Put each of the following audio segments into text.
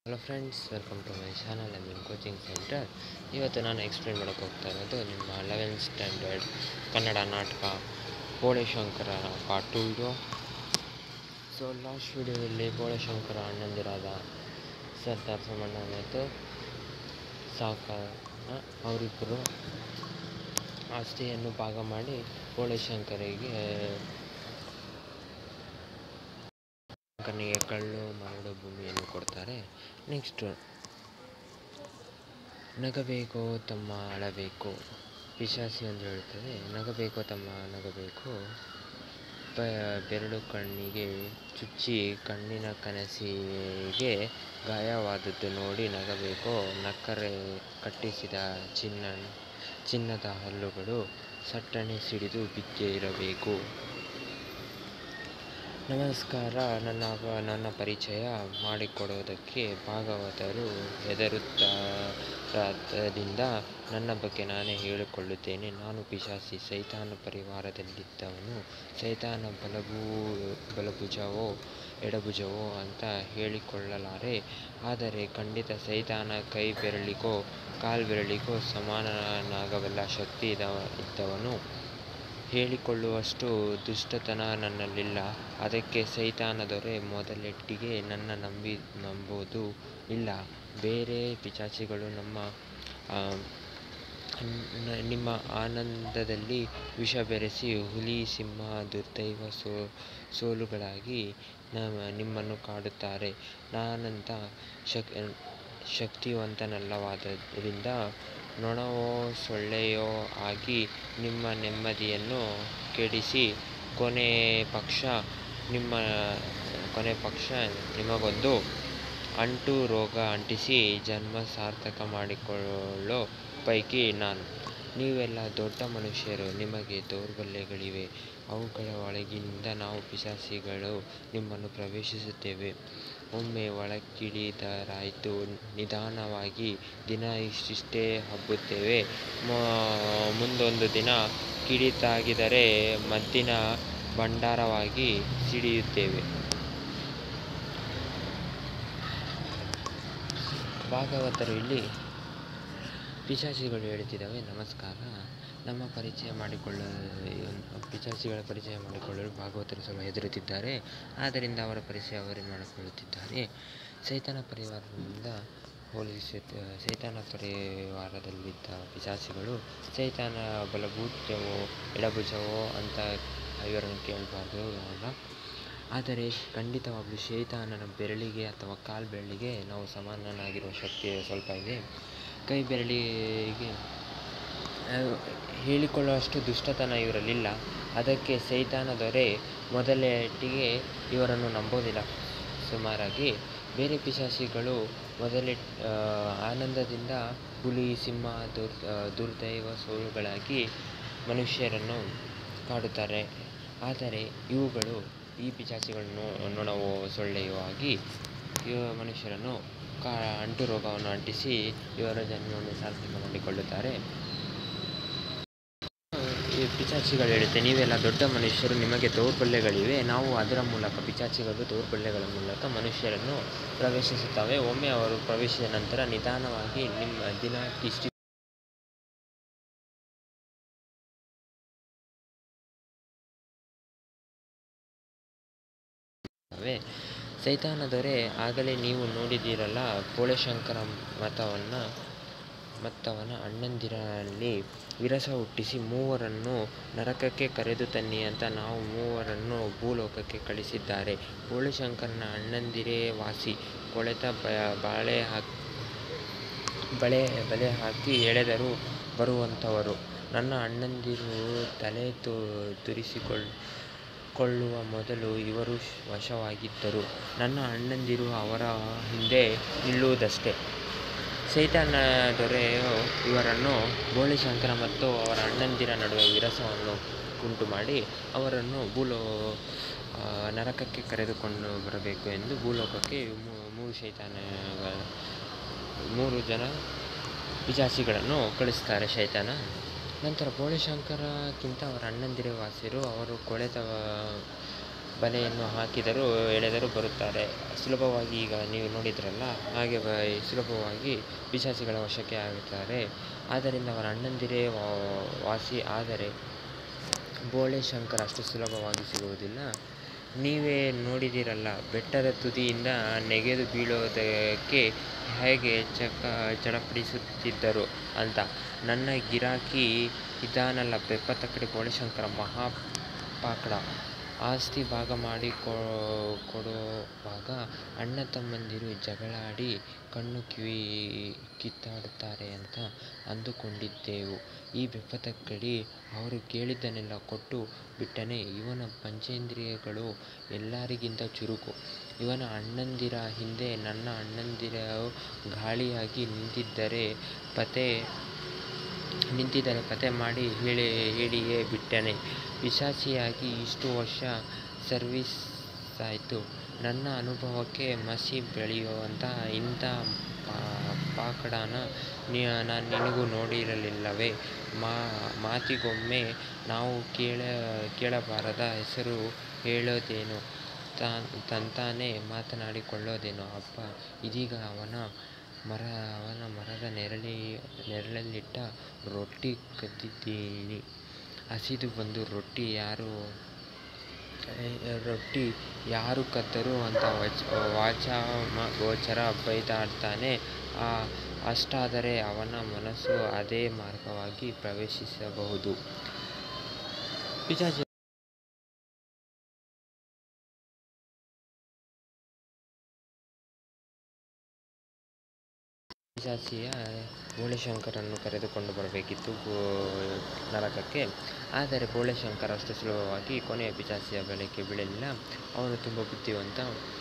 hello friends welcome to my channel M coaching centre ಇವತ್ತು ನಾನು explain ಮಾಡೋಕ್ಕೆ ಹೋಗ್ತಾ ಇರೋದು ನಿಮ್ಮ ಲೆವೆಂತ್ ಸ್ಟ್ಯಾಂಡರ್ಡ್ ಕನ್ನಡ ನಾಟಕ ಬೋಳೆಶಂಕರ ಪಾರ್ಟ್ ಟು ಇದು ಸೊ ಲಾಸ್ಟ್ ವಿಡಿಯೋದಲ್ಲಿ ಬೋಳೆಶಂಕರ ಅಣ್ಣಂದಿರಾದ ಸರ್ದಾರ್ ಸಮಣ್ಣ ಮತ್ತು ಸಾಕ ಅವರಿಬ್ಬರು ಆಸ್ತಿಯನ್ನು ಭಾಗ ಮಾಡಿ ಬೋಳೆಶಂಕರಿಗೆ ಶಂಕರನಿಗೆ ಕಳ್ಳು ಮರಳು ಭೂಮಿಯನ್ನು ಕೊಡ್ತಾರೆ ನೆಕ್ಸ್ಟು ನಗಬೇಕೋ ತಮ್ಮ ಅಳಬೇಕು ಪಿಶಾಸಿ ಎಂದು ಹೇಳುತ್ತದೆ ನಗಬೇಕೋ ತಮ್ಮ ನಗಬೇಕು ಪ ಬೆರಳು ಕಣ್ಣಿಗೆ ಚುಚ್ಚಿ ಕಣ್ಣಿನ ಕನಸಿಗೆ ಗಾಯವಾದದ್ದು ನೋಡಿ ನಗಬೇಕೋ ನಕ್ಕರೆ ಕಟ್ಟಿಸಿದ ಚಿನ್ನ ಚಿನ್ನದ ಹಲ್ಲುಗಳು ಸಟ್ಟನೆ ಸಿಡಿದು ಬಿದ್ದೇ ಇರಬೇಕು ನಮಸ್ಕಾರ ನನ್ನ ನನ್ನ ಪರಿಚಯ ಮಾಡಿಕೊಡೋದಕ್ಕೆ ಭಾಗವತರು ಹೆದರುತ್ತಾರಾದ್ದರಿಂದ ನನ್ನ ಬಗ್ಗೆ ನಾನೇ ಹೇಳಿಕೊಳ್ಳುತ್ತೇನೆ ನಾನು ಪಿಶಾಸಿ ಸೈತಾನ ಪರಿವಾರದಲ್ಲಿದ್ದವನು ಸೈತಾನ ಬಲಭೂ ಬಲಭುಜವೋ ಎಡಭುಜವೋ ಅಂತ ಹೇಳಿಕೊಳ್ಳಲಾರೆ ಆದರೆ ಖಂಡಿತ ಸೈತಾನ ಕೈ ಬೆರಳಿಗೋ ಕಾಲು ಬೆರಳಿಗೋ ಸಮಾನನಾಗಬಲ್ಲ ಶಕ್ತಿ ಇದ ಇದ್ದವನು ಹೇಳಿಕೊಳ್ಳುವಷ್ಟು ದುಷ್ಟತನ ನನ್ನಲ್ಲಿಲ್ಲ ಅದಕ್ಕೆ ಸೈತಾನ ದೊರೆ ಮೊದಲೆಟ್ಟಿಗೆ ನನ್ನ ನಂಬಿ ನಂಬೋದು ಇಲ್ಲ ಬೇರೆ ಪಿಶಾಚಿಗಳು ನಮ್ಮ ನಿಮ್ಮ ಆನಂದದಲ್ಲಿ ವಿಷ ಬೆರೆಸಿ ಹುಲಿ ಸಿಂಹ ದುರ್ದೈವ ಸೋ ಸೋಲುಗಳಾಗಿ ನಿಮ್ಮನ್ನು ಕಾಡುತ್ತಾರೆ ನಾನಂತ ಶಕ್ ಶಕ್ತಿವಂತನಲ್ಲವಾದ್ದರಿಂದ ನೊಣವೋ ಸೊಳ್ಳೆಯೋ ಆಗಿ ನಿಮ್ಮ ನೆಮ್ಮದಿಯನ್ನು ಕೆಡಿಸಿ ಕೊನೆ ಪಕ್ಷ ನಿಮ್ಮ ಕೊನೆ ಪಕ್ಷ ನಿಮಗೊಂದು ಅಂಟು ರೋಗ ಅಂಟಿಸಿ ಜನ್ಮ ಸಾರ್ಥಕ ಮಾಡಿಕೊಳ್ಳೋ ಪೈಕಿ ನಾನು ನೀವೆಲ್ಲ ದೊಡ್ಡ ಮನುಷ್ಯರು ನಿಮಗೆ ದೌರ್ಬಲ್ಯಗಳಿವೆ ಅವುಗಳ ಒಳಗಿನಿಂದ ನಾವು ಪಿಶಾಚಿಗಳು ನಿಮ್ಮನ್ನು ಪ್ರವೇಶಿಸುತ್ತೇವೆ ಒಮ್ಮೆ ಒಳಕ್ಕಿಳಿದರಾಯಿತು ನಿಧಾನವಾಗಿ ದಿನ ಇಷ್ಟಿಷ್ಟೇ ಹಬ್ಬುತ್ತೇವೆ ಮುಂದೊಂದು ದಿನ ಕಿಡಿತಾಗಿದರೆ ಮದ್ದಿನ ಭಂಡಾರವಾಗಿ ಸಿಡಿಯುತ್ತೇವೆ ಭಾಗವತರು ಇಲ್ಲಿ ಪಿಶಾಚಿಗಳು ಹೇಳುತ್ತಿದ್ದಾವೆ ನಮಸ್ಕಾರ ನಮ್ಮ ಪರಿಚಯ ಮಾಡಿಕೊಳ್ಳಲು ಪಿಶಾಚಿಗಳ ಪರಿಚಯ ಮಾಡಿಕೊಳ್ಳಲು ಭಾಗವತರು ಸ್ವಲ್ಪ ಹೆದರುತ್ತಿದ್ದಾರೆ ಆದ್ದರಿಂದ ಅವರ ಪರಿಚಯ ಅವರೇ ಮಾಡಿಕೊಳ್ಳುತ್ತಿದ್ದಾರೆ ಸೈತಾನ ಪರಿವಾರದಿಂದ ಹೋಲಿಸಿ ಸೈತಾನ ಪರಿವಾರದಲ್ಲಿದ್ದ ಪಿಶಾಚಿಗಳು ಸೈತಾನ ಬಲಭುಜವೋ ಎಡಭುಜವೋ ಅಂತ ಇವರನ್ನು ಕೇಳಬಾರ್ದು ಅಲ್ಲ ಆದರೆ ಖಂಡಿತವಾಗಲೂ ಶೈತಾನನ ಬೆರಳಿಗೆ ಅಥವಾ ಕಾಲು ಬೆರಳಿಗೆ ನಾವು ಸಮಾನನಾಗಿರುವ ಶಕ್ತಿ ಸ್ವಲ್ಪ ಇದೆ ಕೈ ಬೆರಳಿಗೆ ಹೇಳಿಕೊಳ್ಳುವಷ್ಟು ದುಷ್ಟತನ ಇವರಲ್ಲಿಲ್ಲ ಅದಕ್ಕೆ ಸೈತಾನ ದೊರೆ ಮೊದಲೇಟಿಗೆ ಇವರನ್ನು ನಂಬೋದಿಲ್ಲ ಸುಮಾರಾಗಿ ಬೇರೆ ಪಿಶಾಚಿಗಳು ಮೊದಲೇ ಆನಂದದಿಂದ ಹುಲಿ ಸಿಂಹ ದುರ್ ದುರ್ದೈವ ಸೋಲುಗಳಾಗಿ ಮನುಷ್ಯರನ್ನು ಕಾಡುತ್ತಾರೆ ಆದರೆ ಇವುಗಳು ಈ ಪಿಶಾಚಿಗಳನ್ನು ನೊಣವೋ ಸೊಳ್ಳೆಯೋ ಆಗಿ ಇವ ಮನುಷ್ಯರನ್ನು ಕಾ ಅಂಟು ರೋಗವನ್ನು ಅಂಟಿಸಿ ಇವರ ಜನ್ಮವನ್ನು ಸಾರ್ಥಕ ಮಾಡಿಕೊಳ್ಳುತ್ತಾರೆ ಈ ಪಿಶಾಚಿಗಳು ಹೇಳುತ್ತೆ ನೀವೆಲ್ಲ ದೊಡ್ಡ ಮನುಷ್ಯರು ನಿಮಗೆ ದೌರ್ಬಲ್ಯಗಳಿವೆ ನಾವು ಅದರ ಮೂಲಕ ಪಿಶಾಚಿಗಳು ದೌರ್ಬಲ್ಯಗಳ ಮೂಲಕ ಮನುಷ್ಯರನ್ನು ಪ್ರವೇಶಿಸುತ್ತವೆ ಒಮ್ಮೆ ಅವರು ಪ್ರವೇಶಿಸಿದ ನಂತರ ನಿಧಾನವಾಗಿ ನಿಮ್ಮ ದಿನ ಇಷ್ಟು ಸೈತಾನ ದೊರೆ ಆಗಲೇ ನೀವು ನೋಡಿದ್ದೀರಲ್ಲ ಬೋಳೆಶಂಕರ ಮತವನ್ನು ಮತ್ತವನ ಅಣ್ಣಂದಿರಲ್ಲಿ ವಿರಸ ಹುಟ್ಟಿಸಿ ಮೂವರನ್ನು ನರಕಕ್ಕೆ ಕರೆದು ತನ್ನಿ ಅಂತ ನಾವು ಮೂವರನ್ನು ಭೂಲೋಕಕ್ಕೆ ಕಳಿಸಿದ್ದಾರೆ ಬೋಳೆಶಂಕರನ ಅಣ್ಣಂದಿರೇ ವಾಸಿ ಕೊಳೆತ ಬಾಳೆ ಹಾಕಿ ಬಳೆ ಬಲೆ ಹಾಕಿ ಎಳೆದರೂ ಬರುವಂಥವರು ನನ್ನ ಅಣ್ಣಂದಿರು ತಲೆ ತುರಿಸಿಕೊಳ್ಳ ಕೊಳ್ಳುವ ಮೊದಲು ಇವರು ವಶವಾಗಿದ್ದರು ನನ್ನ ಅಣ್ಣಂದಿರು ಅವರ ಹಿಂದೆ ನಿಲ್ಲುವುದಷ್ಟೇ ಸೈತಾನ ದೊರೆಯು ಇವರನ್ನು ಬೋಳಿಶಂಕರ ಮತ್ತು ಅವರ ಅಣ್ಣಂದಿರ ನಡುವೆ ವಿರಸವನ್ನು ಉಂಟು ಮಾಡಿ ಅವರನ್ನು ಭೂಲೋ ನರಕಕ್ಕೆ ಕರೆದುಕೊಂಡು ಬರಬೇಕು ಎಂದು ಭೂಲೋಕಕ್ಕೆ ಮೂರು ಶೈತಾನ ಮೂರು ಜನ ಪಿಶಾಚಿಗಳನ್ನು ಕಳಿಸ್ತಾರೆ ಶೈತಾನ ನಂತರ ಬೋಳೆಶಂಕರಕ್ಕಿಂತ ಅವರ ಅಣ್ಣಂದಿರೇ ವಾಸಿರು ಅವರು ಕೊಳೆತ ಬಲೆಯನ್ನು ಹಾಕಿದರೂ ಎಳೆದರೂ ಬರುತ್ತಾರೆ ಸುಲಭವಾಗಿ ಈಗ ನೀವು ನೋಡಿದ್ರಲ್ಲ ಹಾಗೆ ಬ ಸುಲಭವಾಗಿ ಪಿಶಾಚಿಗಳ ವಶಕ್ಕೆ ಆಗುತ್ತಾರೆ ಆದ್ದರಿಂದ ಅವರ ಅಣ್ಣಂದಿರೇ ವಾ- ವಾಸಿ ಆದರೆ ಬೋಳೆ ಶಂಕರ ಅಷ್ಟು ಸುಲಭವಾಗಿ ಸಿಗುವುದಿಲ್ಲ ನೀವೇ ನೋಡಿದಿರಲ್ಲ ಬೆಟ್ಟದ ತುದಿಯಿಂದ ನೆಗೆದು ಬೀಳೋದಕ್ಕೆ ಹೇಗೆ ಚಕ ಚಡಪಡಿಸುತ್ತಿದ್ದರು ಅಂತ ನನ್ನ ಗಿರಾಕಿ ಇದಾನಲ್ಲ ಬೆಪ್ಪ ತಕ್ಕಡಿ ಬೋಳೆಶಂಕರ ಮಹಾ ಪಾಕಡ ಆಸ್ತಿ ಭಾಗ ಮಾಡಿ ಕೊ- ಕೊಡುವಾಗ ಅಣ್ಣ ತಮ್ಮಂದಿರು ಜಗಳಾಡಿ ಕಣ್ಣು ಕಿವಿ ಕಿತ್ತಾಡುತ್ತಾರೆ ಅಂತ ಅಂದುಕೊಂಡಿದ್ದೆವು ಈ ಬೆಪ್ಪತಕ್ಕಡಿ ಅವರು ಕೇಳಿದ್ದನ್ನೆಲ್ಲ ಕೊಟ್ಟು ಬಿಟ್ಟನೆ ಇವನ ಪಂಚೇಂದ್ರಿಯಗಳು ಎಲ್ಲರಿಗಿಂತ ಚುರುಕು ಇವನ ಅಣ್ಣಂದಿರ ಹಿಂದೆ ನನ್ನ ಅಣ್ಣಂದಿರು ಗಾಳಿಯಾಗಿ ನಿಂತಿದ್ದರೆ ಪತೆ ನಿಂತಿದ್ದರೆ ಪತೆ ಮಾಡಿ ಹೇಳಿ ಹೇಳಿಯೇ ಬಿಟ್ಟನೆ ಪಿಶಾಚಿಯಾಗಿ ಇಷ್ಟು ವರ್ಷ ಸರ್ವೀಸ್ ಆಯಿತು ನನ್ನ ಅನುಭವಕ್ಕೆ ಮಸಿ ಬೆಳೆಯುವಂಥ ಇಂಥ ಪಾ- ಪಾಕಡನ ನೀ ನಾನು ನಿನಗೂ ನೋಡಿರಲಿಲ್ಲವೇ ಮಾ ಮಾತಿಗೊಮ್ಮೆ ನಾವು ಕೇಳ ಕೇಳಬಾರದ ಹೆಸರು ಹೇಳೋದೇನು ತಾನ್ ತಂತಾನೇ ಮಾತನಾಡಿಕೊಳ್ಳೋದೇನು ಅಪ್ಪ ಇದೀಗ ಅವನ ಮರ ಅವನ ಮರದ ನೆರಳಿ ನೆರಳಲ್ಲಿಟ್ಟ ರೊಟ್ಟಿ ಕದ್ದಿದ್ದೀನಿ ಹಸಿದು ಬಂದು ರೊಟ್ಟಿ ಯಾರು ರೊಟ್ಟಿ ಯಾರು ಕದ್ದರು ಅಂತ ವಚ ವಾಚಾಮ ಗೋಚರ ಬೈದಾಡ್ತಾನೆ ಆ ಅಷ್ಟಾದರೆ ಅವನ ಮನಸ್ಸು ಅದೇ ಮಾರ್ಗವಾಗಿ ಪ್ರವೇಶಿಸಬಹುದು ಪಿಶಾಚಿ ಪಿಶಾಚಿಯ ಬೋಳೆಶಂಕರನ್ನು ಕರೆದುಕೊಂಡು ಬರಬೇಕಿತ್ತು ಗೋ- ನರಕಕ್ಕೆ ಆದರೆ ಬೋಳೆಶಂಕರ ಅಷ್ಟು ಸುಲಭವಾಗಿ ಕೊನೆಯ ಪಿಶಾಚಿಯ ಬಲೆಗೆ ಬೀಳಲಿಲ್ಲ ಅವನು ತುಂಬ ಬುದ್ಧಿವಂತ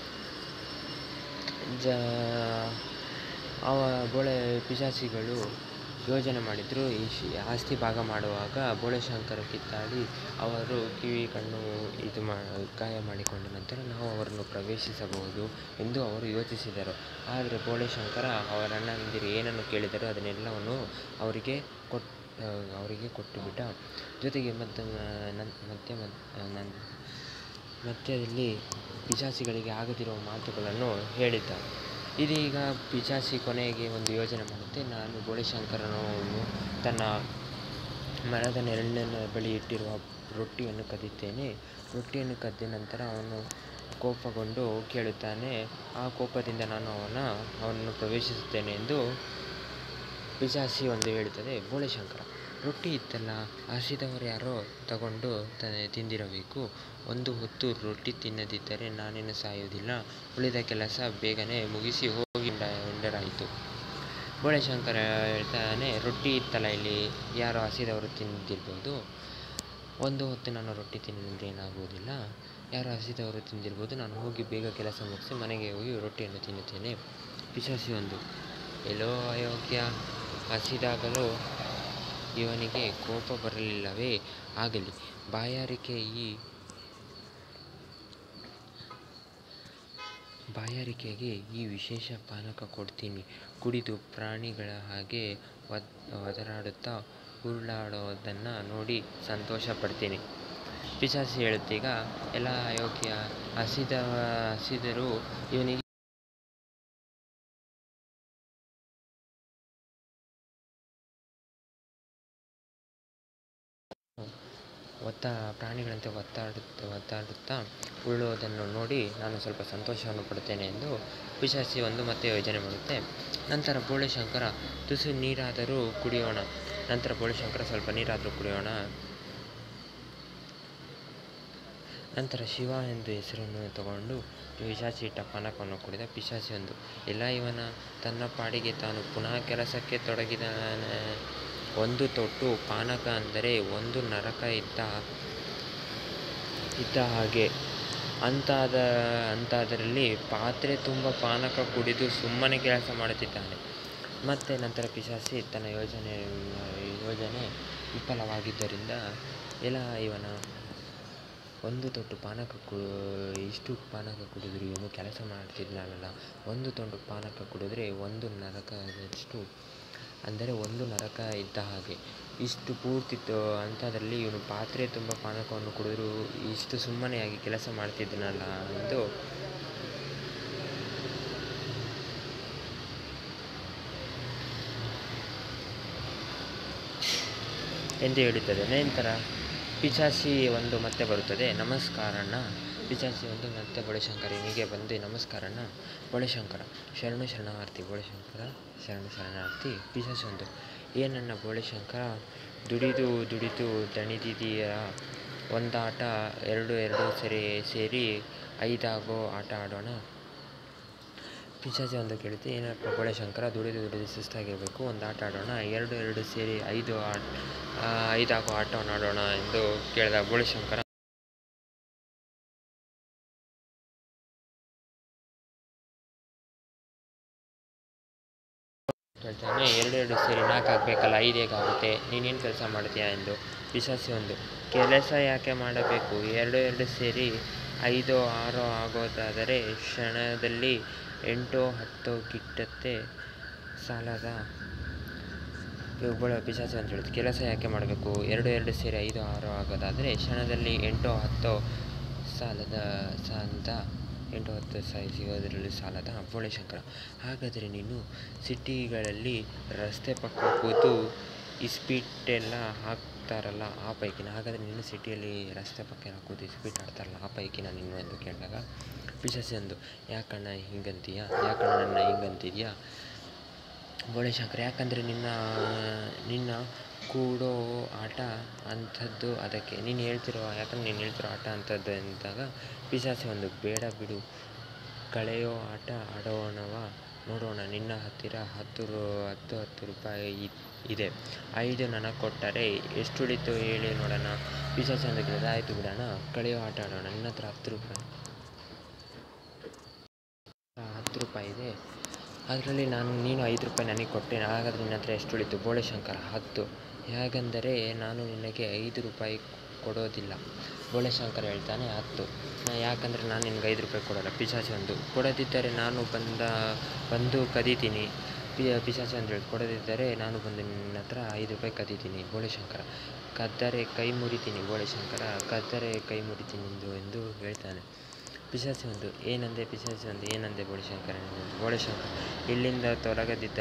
ಜ ಅವ ಬೋಳೆ ಪಿಶಾಚಿಗಳು ಯೋಜನೆ ಮಾಡಿದರು ಈ ಶಿ ಆಸ್ತಿ ಭಾಗ ಮಾಡುವಾಗ ಬೋಳೆಶಂಕರ ಕಿತ್ತಾಡಿ ಅವರು ಕಿವಿ ಕಣ್ಣು ಇದು ಮಾ ಗಾಯ ಮಾಡಿಕೊಂಡ ನಂತರ ನಾವು ಅವರನ್ನು ಪ್ರವೇಶಿಸಬಹುದು ಎಂದು ಅವರು ಯೋಚಿಸಿದರು ಆದರೆ ಬೋಳೆಶಂಕರ ಅವರ ಅಣ್ಣಂದಿರು ಏನನ್ನು ಕೇಳಿದರೋ ಅದನ್ನೆಲ್ಲವನ್ನು ಅವರಿಗೆ ಕೊಟ್ ಅವರಿಗೆ ಕೊಟ್ಟುಬಿಟ್ಟ ಜೊತೆಗೆ ಮಧ್ಯ ನನ್ ಮಧ್ಯ ನನ್ನ ಮಧ್ಯದಲ್ಲಿ ಪಿಶಾಚಿಗಳಿಗೆ ಆಗದಿರುವ ಮಾತುಗಳನ್ನು ಹೇಳಿದ್ದ ಇದೀಗ ಪಿಶಾಚಿ ಕೊನೆಗೆ ಒಂದು ಯೋಜನೆ ಮಾಡುತ್ತೆ ನಾನು ಬೋಳೆಶಂಕರನು ತನ್ನ ಮರದ ನೆರಳಿನ ಬಳಿ ಇಟ್ಟಿರುವ ರೊಟ್ಟಿಯನ್ನು ಕದ್ದಿದ್ದೇನೆ ರೊಟ್ಟಿಯನ್ನು ಕದ್ದ ನಂತರ ಅವನು ಕೋಪಗೊಂಡು ಕೇಳುತ್ತಾನೆ ಆ ಕೋಪದಿಂದ ನಾನು ಅವನ ಅವನನ್ನು ಪ್ರವೇಶಿಸುತ್ತೇನೆ ಎಂದು ಪಿಶಾಚಿ ಒಂದು ಹೇಳುತ್ತದೆ ಬೋಳೆಶಂಕರ ರೊಟ್ಟಿ ಇತ್ತಲ್ಲ ಹಸಿದವರು ಯಾರೋ ತಗೊಂಡು ತ ತಿಂದಿರಬೇಕು ಒಂದು ಹೊತ್ತು ರೊಟ್ಟಿ ತಿನ್ನದಿದ್ದರೆ ನಾನೇನು ಸಾಯುವುದಿಲ್ಲ ಉಳಿದ ಕೆಲಸ ಬೇಗನೆ ಮುಗಿಸಿ ಹೋಗಿ ಎಂಡರಾಯಿತು ಬೋಳೆಶಂಕರ ಹೇಳ್ತಾನೆ ರೊಟ್ಟಿ ಇತ್ತಲ್ಲ ಇಲ್ಲಿ ಯಾರೋ ಹಸಿದವರು ತಿಂದಿರ್ಬೋದು ಒಂದು ಹೊತ್ತು ನಾನು ರೊಟ್ಟಿ ತಿನ್ನದಿದ್ದರೆ ಏನಾಗುವುದಿಲ್ಲ ಯಾರೋ ಹಸಿದವರು ತಿಂದಿರ್ಬೋದು ನಾನು ಹೋಗಿ ಬೇಗ ಕೆಲಸ ಮುಗಿಸಿ ಮನೆಗೆ ಹೋಗಿ ರೊಟ್ಟಿಯನ್ನು ತಿನ್ನುತ್ತೇನೆ ಪಿಶಾಚಿ ಒಂದು ಎಲ್ಲೋ ಅಯೋಗ್ಯ ಹಸಿದಾಗಲೂ ಇವನಿಗೆ ಕೋಪ ಬರಲಿಲ್ಲವೇ ಆಗಲಿ ಬಾಯಾರಿಕೆ ಈ ಬಾಯಾರಿಕೆಗೆ ಈ ವಿಶೇಷ ಪಾನಕ ಕೊಡ್ತೀನಿ ಕುಡಿದು ಪ್ರಾಣಿಗಳ ಹಾಗೆ ಒದ್ ಒದರಾಡುತ್ತಾ ಉರುಳಾಡೋದನ್ನು ನೋಡಿ ಸಂತೋಷ ಪಡ್ತೀನಿ ಪಿಶಾಚಿ ಹೇಳುತ್ತೀಗ ಎಲ್ಲ ಅಯೋಗ್ಯ ಹಸಿದ ಹಸಿದರೂ ಇವನಿಗೆ ಒತ್ತ ಪ್ರಾಣಿಗಳಂತೆ ಒತ್ತಾಡುತ್ತಾ ಒದ್ದಾಡುತ್ತಾ ಉರುಳುವುದನ್ನು ನೋಡಿ ನಾನು ಸ್ವಲ್ಪ ಸಂತೋಷವನ್ನು ಪಡುತ್ತೇನೆ ಎಂದು ಪಿಶಾಚಿ ಒಂದು ಮತ್ತೆ ಯೋಜನೆ ಮಾಡುತ್ತೆ ನಂತರ ಬೋಳೆಶಂಕರ ತುಸು ನೀರಾದರೂ ಕುಡಿಯೋಣ ನಂತರ ಬೋಳೆಶಂಕರ ಸ್ವಲ್ಪ ನೀರಾದರೂ ಕುಡಿಯೋಣ ನಂತರ ಶಿವ ಎಂದು ಹೆಸರನ್ನು ತಗೊಂಡು ಪಿಶಾಚಿ ಇಟ್ಟ ಪಾನಕವನ್ನು ಕುಡಿದ ಪಿಶಾಚಿ ಒಂದು ಎಲ್ಲ ಇವನ ತನ್ನ ಪಾಡಿಗೆ ತಾನು ಪುನಃ ಕೆಲಸಕ್ಕೆ ತೊಡಗಿದಾನೆ ಒಂದು ತೊಟ್ಟು ಪಾನಕ ಅಂದರೆ ಒಂದು ನರಕ ಇದ್ದ ಇದ್ದ ಹಾಗೆ ಅಂತಾದ ಅಂತಾದರಲ್ಲಿ ಪಾತ್ರೆ ತುಂಬ ಪಾನಕ ಕುಡಿದು ಸುಮ್ಮನೆ ಕೆಲಸ ಮಾಡುತ್ತಿದ್ದಾನೆ ಮತ್ತು ನಂತರ ಪಿಶಾಚಿ ತನ್ನ ಯೋಜನೆ ಯೋಜನೆ ವಿಫಲವಾಗಿದ್ದರಿಂದ ಎಲ್ಲ ಇವನ ಒಂದು ತೊಟ್ಟು ಪಾನಕ ಕು ಇಷ್ಟು ಪಾನಕ ಕುಡಿದ್ರು ಇವನು ಕೆಲಸ ಮಾಡ್ತಿದ್ನಲ್ಲ ಒಂದು ತೊಟ್ಟು ಪಾನಕ ಕುಡಿದ್ರೆ ಒಂದು ನರಕದಷ್ಟು ಅಂದರೆ ಒಂದು ನರಕ ಇದ್ದ ಹಾಗೆ ಇಷ್ಟು ಪೂರ್ತಿ ಅಂಥದ್ರಲ್ಲಿ ಇವನು ಪಾತ್ರೆ ತುಂಬ ಪಾನಕವನ್ನು ಕುಡಿದ್ರು ಇಷ್ಟು ಸುಮ್ಮನೆಯಾಗಿ ಕೆಲಸ ಮಾಡ್ತಿದ್ದನಲ್ಲ ಎಂದು ಎಂದು ಹೇಳುತ್ತದೆ ನಂತರ ಪಿಚಾಸಿ ಒಂದು ಮತ್ತೆ ಬರುತ್ತದೆ ನಮಸ್ಕಾರಣ್ಣ ಪಿಚಾಸಿ ಒಂದು ಮತ್ತೆ ಬೋಳೆಶಂಕರನಿಗೆ ಬಂದು ನಮಸ್ಕಾರಣ್ಣ ಬೋಳೆಶಂಕರ ಶರಣು ಶರಣಾರ್ಥಿ ಬೋಳೆಶಂಕರ ಶರಣು ಶರಣಾರ್ಥಿ ಪಿಚಾಸಿ ಒಂದು ಏನಣ್ಣ ಬೋಳೆಶಂಕರ ದುಡಿದು ದುಡಿದು ದಣಿದಿದೀಯ ಒಂದಾಟ ಎರಡು ಎರಡು ಸರಿ ಸೇರಿ ಐದಾಗೋ ಆಟ ಆಡೋಣ ಪಿಶಾಚಿ ಒಂದು ಕೇಳುತ್ತೆ ಏನಪ್ಪ ಬೋಳೆಶಂಕರ ದುಡಿದು ದುಡಿದು ಸುಸ್ತಾಗಿರಬೇಕು ಒಂದು ಆಟ ಆಡೋಣ ಎರಡು ಎರಡು ಸೇರಿ ಐದು ಆಟ ಐದಾಗೋ ಆಟವನ್ನು ಆಡೋಣ ಎಂದು ಕೇಳಿದ ಬೋಳೆಶಂಕರ ಹೇಳ್ತಾನೆ ಎರಡು ಎರಡು ಸೇರಿ ನಾಲ್ಕು ಆಗಬೇಕಲ್ಲ ಐದು ಹೇಗಾಗುತ್ತೆ ನೀನೇನು ಕೆಲಸ ಮಾಡ್ತೀಯಾ ಎಂದು ಪಿಶಾಚಿ ಒಂದು ಕೆಲಸ ಯಾಕೆ ಮಾಡಬೇಕು ಎರಡು ಎರಡು ಸೇರಿ ಐದು ಆರು ಆಗೋದಾದರೆ ಕ್ಷಣದಲ್ಲಿ ಎಂಟು ಹತ್ತು ಗಿಟ್ಟತ್ತೆ ಸಾಲದ ಒಬ್ಬಳ ಪಿಶಾಚಿ ಅಂತ ಹೇಳಿದ್ರು ಕೆಲಸ ಯಾಕೆ ಮಾಡಬೇಕು ಎರಡು ಎರಡು ಸೇರಿ ಐದು ಆರು ಆಗೋದಾದರೆ ಕ್ಷಣದಲ್ಲಿ ಎಂಟು ಹತ್ತು ಸಾಲದ ಸಾಲದ ಎಂಟು ಹತ್ತು ಸಾಯಿ ಸಿಗೋದರಲ್ಲಿ ಸಾಲದ ಬೋಳೆಶಂಕರ ಹಾಗಾದರೆ ನೀನು ಸಿಟಿಗಳಲ್ಲಿ ರಸ್ತೆ ಪಕ್ಕ ಕೂತು ಇಸ್ಪೀಟೆಲ್ಲ ಹಾಕ್ತಾರಲ್ಲ ಆ ಪೈಕಿನ ಹಾಗಾದರೆ ನೀನು ಸಿಟಿಯಲ್ಲಿ ರಸ್ತೆ ಪಕ್ಕ ಎಲ್ಲ ಕೂತು ಇಸ್ಪೀಟ್ ಆಡ್ತಾರಲ್ಲ ಆ ಪೈಕಿನ ನೀನು ಎಂದು ಕೇಳಿದಾಗ ಪಿಶಾಚಿ ಅಂದು ಯಾಕಣ್ಣ ಹಿಂಗಂತೀಯ ಯಾಕಣ್ಣ ನನ್ನ ಹಿಂಗಂತಿದ್ಯಾ ಬೋಳೆಶಂಕರ ಯಾಕಂದರೆ ನಿನ್ನ ನಿನ್ನ ಕೂಡೋ ಆಟ ಅಂಥದ್ದು ಅದಕ್ಕೆ ನೀನು ಹೇಳ್ತಿರೋ ಯಾಕಂದ್ರೆ ನೀನು ಹೇಳ್ತಿರೋ ಆಟ ಅಂಥದ್ದು ಎಂದಾಗ ಪಿಶಾಚಿ ಒಂದು ಬೇಡ ಬಿಡು ಕಳೆಯೋ ಆಟ ಆಡೋಣವ ನೋಡೋಣ ನಿನ್ನ ಹತ್ತಿರ ಹತ್ತು ರೂ ಹತ್ತು ಹತ್ತು ರೂಪಾಯಿ ಇ- ಇದೆ ಐದು ನನಗೆ ಕೊಟ್ಟರೆ ಎಷ್ಟು ಉಳಿತು ಹೇಳಿ ನೋಡೋಣ ಪಿಶಾಚಿ ಅಂತ ಕೇಳಿದ್ರೆ ಆಯಿತು ಬಿಡೋಣ ಕಳೆಯೋ ಆಟ ಆಡೋಣ ನಿನ್ನ ಹತ್ರ ಹತ್ತು ರೂಪಾಯಿ ಹತ್ತು ರೂಪಾಯಿ ಇದೆ ಅದರಲ್ಲಿ ನಾನು ನೀನು ಐದು ರೂಪಾಯಿ ನನಗೆ ಕೊಟ್ಟೆ ಹಾಗಾದರೆ ನಿನ್ನ ಹತ್ರ ಎಷ್ಟು ಉಳಿತು ಬೋಳೆಶಂಕರ ಹತ್ತು ಹೇಗೆಂದರೆ ನಾನು ನಿನಗೆ ಐದು ರೂಪಾಯಿ ಕೊಡೋದಿಲ್ಲ ಬೋಳೆಶಂಕರ ಹೇಳ್ತಾನೆ ಹತ್ತು ನಾ ಯಾಕಂದರೆ ನಾನು ನಿನಗೆ ಐದು ರೂಪಾಯಿ ಕೊಡೋಲ್ಲ ಪಿಶಾಚಿ ಒಂದು ಕೊಡದಿದ್ದರೆ ನಾನು ಬಂದ ಬಂದು ಕದೀತೀನಿ ಪಿ ಪಿಶಾಚಿ ಅಂತ ಹೇಳಿ ಕೊಡದಿದ್ದರೆ ನಾನು ಬಂದು ನಿನ್ನ ಹತ್ರ ಐದು ರೂಪಾಯಿ ಕದೀತೀನಿ ಬೋಳೆಶಂಕರ ಕದ್ದರೆ ಕೈ ಮುರಿತೀನಿ ಬೋಳೆಶಂಕರ ಕದ್ದರೆ ಕೈ ಮುರಿತೀನಿ ಎಂದು ಎಂದು ಹೇಳ್ತಾನೆ ಪಿಶಾಚಿ ಒಂದು ಏನಂದೆ ಪಿಶಾಚಿ ಒಂದು ಏನಂದೆ ಬೋಳೆಶಂಕರ ಬೋಳೆಶಂಕರ ಇಲ್ಲಿಂದ ತೊಲಗದಿದ್ದ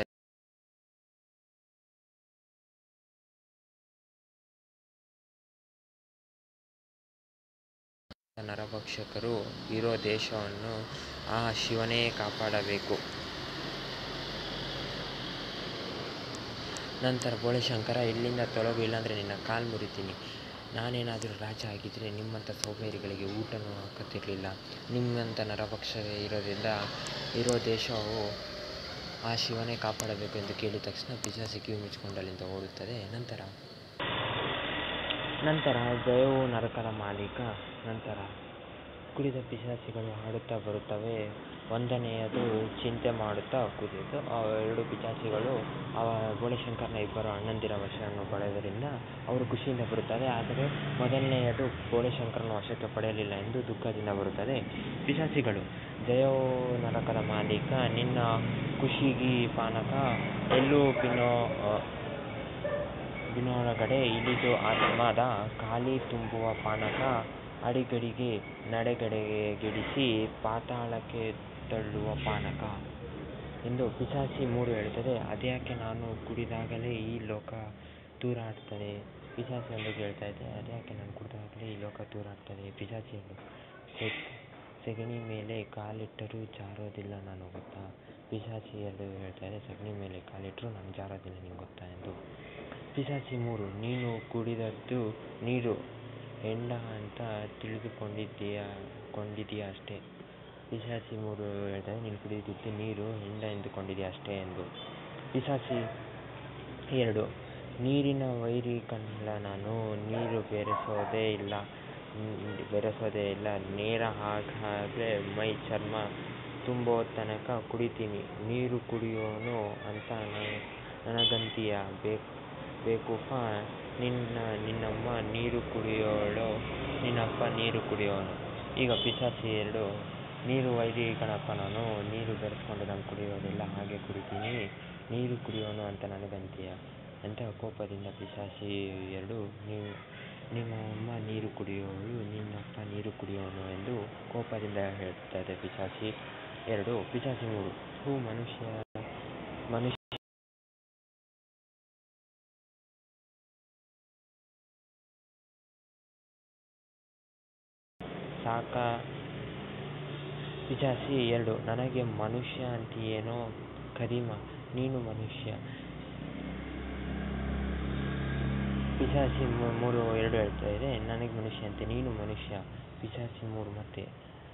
ನರಭಕ್ಷಕರು ಇರೋ ದೇಶವನ್ನು ಆ ಶಿವನೇ ಕಾಪಾಡಬೇಕು ನಂತರ ಬೋಳೆಶಂಕರ ಇಲ್ಲಿಂದ ತೊಲಗು ಇಲ್ಲಾಂದರೆ ನಿನ್ನ ಕಾಲು ಮುರಿತೀನಿ ನಾನೇನಾದರೂ ರಾಜ ಆಗಿದ್ದರೆ ನಿಮ್ಮಂಥ ಸೋಬೇರಿಗಳಿಗೆ ಊಟನೂ ಹಾಕುತ್ತಿರಲಿಲ್ಲ ನಿಮ್ಮಂಥ ನರಭಕ್ಷಕ ಇರೋದ್ರಿಂದ ಇರೋ ದೇಶವು ಆ ಶಿವನೇ ಕಾಪಾಡಬೇಕು ಎಂದು ಕೇಳಿದ ತಕ್ಷಣ ಪಿಶಾಚಿ ಕಿವಿ ಮುಚ್ಕೊಂಡು ಅಲ್ಲಿಂದ ಓಡುತ್ತದೆ ನಂತರ ನಂತರ ಜಯವು ನರಕದ ಮಾಲೀಕ ನಂತರ ಕುಡಿದ ಪಿಶಾಚಿಗಳು ಹಾಡುತ್ತಾ ಬರುತ್ತವೆ ಒಂದನೆಯದು ಚಿಂತೆ ಮಾಡುತ್ತಾ ಕೂತಿದ್ದು ಆ ಎರಡು ಪಿಶಾಚಿಗಳು ಅವ ಬೋಳೆಶಂಕರನ ಇಬ್ಬರು ಅಣ್ಣಂದಿರ ವಶವನ್ನು ಪಡೆದರಿಂದ ಅವರು ಖುಷಿಯಿಂದ ಬರುತ್ತದೆ ಆದರೆ ಮೊದಲನೆಯದು ಬೋಳೆಶಂಕರನ ವಶಕ್ಕೆ ಪಡೆಯಲಿಲ್ಲ ಎಂದು ದುಃಖದಿಂದ ಬರುತ್ತದೆ ಪಿಶಾಚಿಗಳು ಜಯವು ನರಕದ ಮಾಲೀಕ ನಿನ್ನ ಖುಷಿಗಿ ಪಾನಕ ಎಲ್ಲೂ ಬಿನೋ ಬಿನೊಳಗಡೆ ಇಳಿದು ಆತ್ಮದ ಖಾಲಿ ತುಂಬುವ ಪಾನಕ ಅಡಿಗಡಿಗೆ ನಡೆಗಡೆಗೆಡಿಸಿ ಪಾತಾಳಕ್ಕೆ ತಳ್ಳುವ ಪಾನಕ ಎಂದು ಪಿಶಾಚಿ ಮೂರು ಹೇಳುತ್ತದೆ ಅದ್ಯಾಕೆ ನಾನು ಕುಡಿದಾಗಲೇ ಈ ಲೋಕ ತೂರಾಡ್ತದೆ ಪಿಶಾಚಿ ಒಂದು ಕೇಳ್ತಾ ಇದೆ ಅದ್ಯಾಕೆ ನಾನು ಕುಡಿದಾಗಲೇ ಈ ಲೋಕ ತೂರಾಡ್ತದೆ ಪಿಶಾಚಿ ಒಂದು ಸೆ- ಸೆಗಣಿ ಮೇಲೆ ಕಾಲಿಟ್ಟರೂ ಜಾರೋದಿಲ್ಲ ನಾನು ಗೊತ್ತಾ ಪಿಶಾಚಿ ಎರಡು ಹೇಳ್ತಾ ಇದೆ ಸಗಣಿ ಮೇಲೆ ಕಾಲಿಟ್ಟರೂ ನಾನು ಜಾರೋದಿಲ್ಲ ನಿಂಗೆ ಗೊತ್ತಾ ಎಂದು ಪಿಶಾಚಿ ಮೂರು ನೀನು ಕುಡಿದದ್ದು ನೀರು ಹೆಂಡ ಅಂತ ತಿಳಿದುಕೊಂಡಿದ್ದೀಯಾ ಕೊಂಡಿದ್ದೀಯ ಅಷ್ಟೇ ಪಿಶಾಚಿ ಮೂರು ಹೇಳ್ತಾರೆ ನೀನು ಕುಡಿದಿದ್ದು ನೀರು ಹೆಂಡ ಎಂದುಕೊಂಡಿದ್ದೀಯ ಅಷ್ಟೇ ಎಂದು ಪಿಶಾಚಿ ಎರಡು ನೀರಿನ ವೈರಿ ಕಣ್ಣ ನಾನು ನೀರು ಬೆರೆಸೋದೇ ಇಲ್ಲ ನ್- ಬೆರೆಸೋದೇ ಇಲ್ಲ ನೇರ ಹಾಗಾಗಲೇ ಮೈ ಚರ್ಮ ತುಂಬೋ ತನಕ ಕುಡಿತೀನಿ ನೀರು ಕುಡಿಯೋನು ಅಂತ ನ- ನನಗಂತೀಯ ಬೇಕು ಬೇಕೂಫ ನಿನ್ನ ನಿನ್ನಮ್ಮ ನೀರು ಕುಡಿಯೋಳು ನಿನ್ನಪ್ಪ ನೀರು ಕುಡಿಯೋನು ಈಗ ಪಿಶಾಚಿ ಎರಡು ನೀರು ವೈರಿ ಕಣಪ್ಪ ನಾನು ನೀರು ಬೆರೆಸ್ಕೊಂಡು ನಾನು ಕುಡಿಯೋದಿಲ್ಲ ಹಾಗೆ ಕುಡಿತೀನಿ ನೀರು ಕುಡಿಯೋನು ಅಂತ ನನಗಂತೀಯ ಅಂತ ಕೋಪದಿಂದ ಪಿಶಾಚಿ ಎರಡು ನಿಮ್ಮ ಅಮ್ಮ ನೀರು ಕುಡಿಯೋಳು ನಿನ್ನಪ್ಪ ನೀರು ಕುಡಿಯೋನು ಎಂದು ಕೋಪದಿಂದ ಹೇಳುತ್ತದೆ ಪಿಶಾಚಿ ಎರಡು ಪಿಶಾಚಿ ಮೂರು ಥೂ ಮನುಷ್ಯ ಮನುಷ್ಯ ಸಾಕ ಪಿಶಾಚಿ ಎರಡು ನನಗೆ ಮನುಷ್ಯ ಅಂತೀಯೇನೋ ಕರಿಮ ನೀನು ಮನುಷ್ಯ ಪಿಶಾಚಿ ಮೂರು ಎರಡು ಹೇಳ್ತಾ ಇದೆ ನನಗೆ ಮನುಷ್ಯ ಅಂತೆ ನೀನು ಮನುಷ್ಯ ಪಿಶಾಚಿ ಮೂರು ಮತ್ತೆ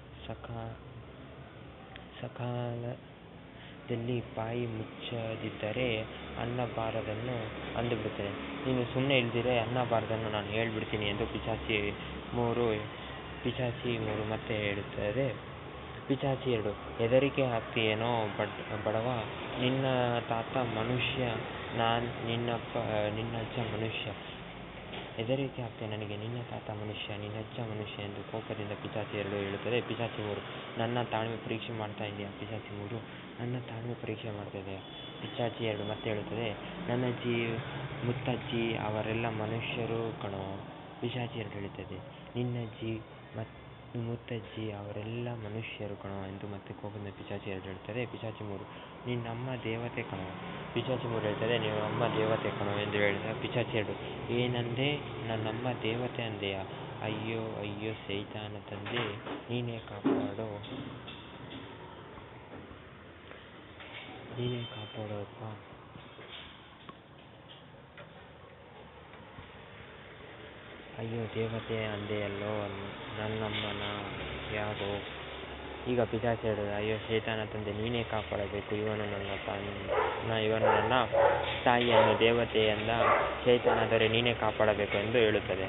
ಸಕಾಲದಲ್ಲಿ ಬಾಯಿ ಮುಚ್ಚದಿದ್ದರೆ ಅನ್ನಬಾರದನ್ನು ಅಂದುಬಿಡುತ್ತದೆ ನೀನು ಸುಮ್ಮನೆ ಇಲ್ದಿದ್ರೆ ಅನ್ನಬಾರದನ್ನು ನಾನು ಹೇಳ್ಬಿಡ್ತೀನಿ ಎಂದು ಪಿಶಾಚಿ ಮೂರು ಪಿಶಾಚಿ ಮೂರು ಮತ್ತೆ ಹೇಳುತ್ತದೆ ಪಿಶಾಚಿ ಎರಡು ಹೆದರಿಕೆ ಆಗ್ತೀಯೇನೋ ಬಡವ ನಿನ್ನ ತಾತ ಮನುಷ್ಯ ನಿನ್ನಜ್ಜ ಮನುಷ್ಯ ಹೆದರಿಕೆ ಆಗ್ತಿದೆ ನನಗೆ ನಿನ್ನ ತಾತ ಮನುಷ್ಯ ನಿನ್ನಜ್ಜ ಮನುಷ್ಯ ಎಂದು ಕೋಪದಿಂದ ಪಿಶಾಚಿ ಎರಡು ಹೇಳುತ್ತದೆ ಪಿಶಾಚಿ ಮೂರು ನನ್ನ ತಾಳ್ಮೆ ಪರೀಕ್ಷೆ ಮಾಡ್ತಾ ಇದೆಯಾ ಪಿಶಾಚಿ ಮೂರು ನನ್ನ ತಾಳ್ಮೆ ಪರೀಕ್ಷೆ ಮಾಡ್ತಾ ಇದೆಯಾ ಪಿಶಾಚಿ ಎರಡು ಮತ್ತೆ ಹೇಳುತ್ತದೆ ನನ್ನಜ್ಜಿ ಮುತ್ತಜ್ಜಿ ಅವರೆಲ್ಲ ಮನುಷ್ಯರು ಕಣೋ ಪಿಶಾಚಿ ಎರಡು ಹೇಳುತ್ತದೆ ನಿನ್ನಜ್ಜಿ ಮುತ್ತಜ್ಜಿ ಅವರೆಲ್ಲ ಮನುಷ್ಯರು ಕಣೋ ಎಂದು ಮತ್ತೆ ಕೋಪದಿಂದ ಪಿಶಾಚಿ ಎರಡು ಹೇಳುತ್ತದೆ ಪಿಶಾಚಿ ಮೂರು ನಿನ್ನಮ್ಮ ದೇವತೆ ಕಣೋ ಪಿಶಾಚಿ ಮೂರು ಹೇಳ್ತದೆ ನಿಮ್ಮಮ್ಮ ದೇವತೆ ಕಣೋ ಎಂದು ಹೇಳಿದ ಪಿಶಾಚಿ ಎರಡು ಏನಂದೆ ನನ್ನಮ್ಮ ದೇವತೆ ಅಂದೆಯಾ ಅಯ್ಯೋ ಅಯ್ಯೋ ಸೈತಾನ ತಂದೆ ನೀನೇ ಕಾಪಾಡೋ ನೀನೇ ಕಾಪಾಡೋಪ್ಪ ಅಯ್ಯೋ ದೇವತೆ ಅಂದೆಯಲ್ಲೋ ನನ್ನಮ್ಮನ ಯಾಗೋ ಈಗ ಪಿಶಾಚಿ ಹೇಳಿದ ಅಯ್ಯೋ ಸೈತಾನ ತಂದೆ ನೀನೇ ಕಾಪಾಡಬೇಕು ಇವನು ನನ್ನ ಇವನು ನನ್ನ ತಾಯಿಯನ್ನು ದೇವತೆಯಿಂದ ಸೈತಾನಾದರೆ ನೀನೇ ಕಾಪಾಡಬೇಕು ಎಂದು ಹೇಳುತ್ತದೆ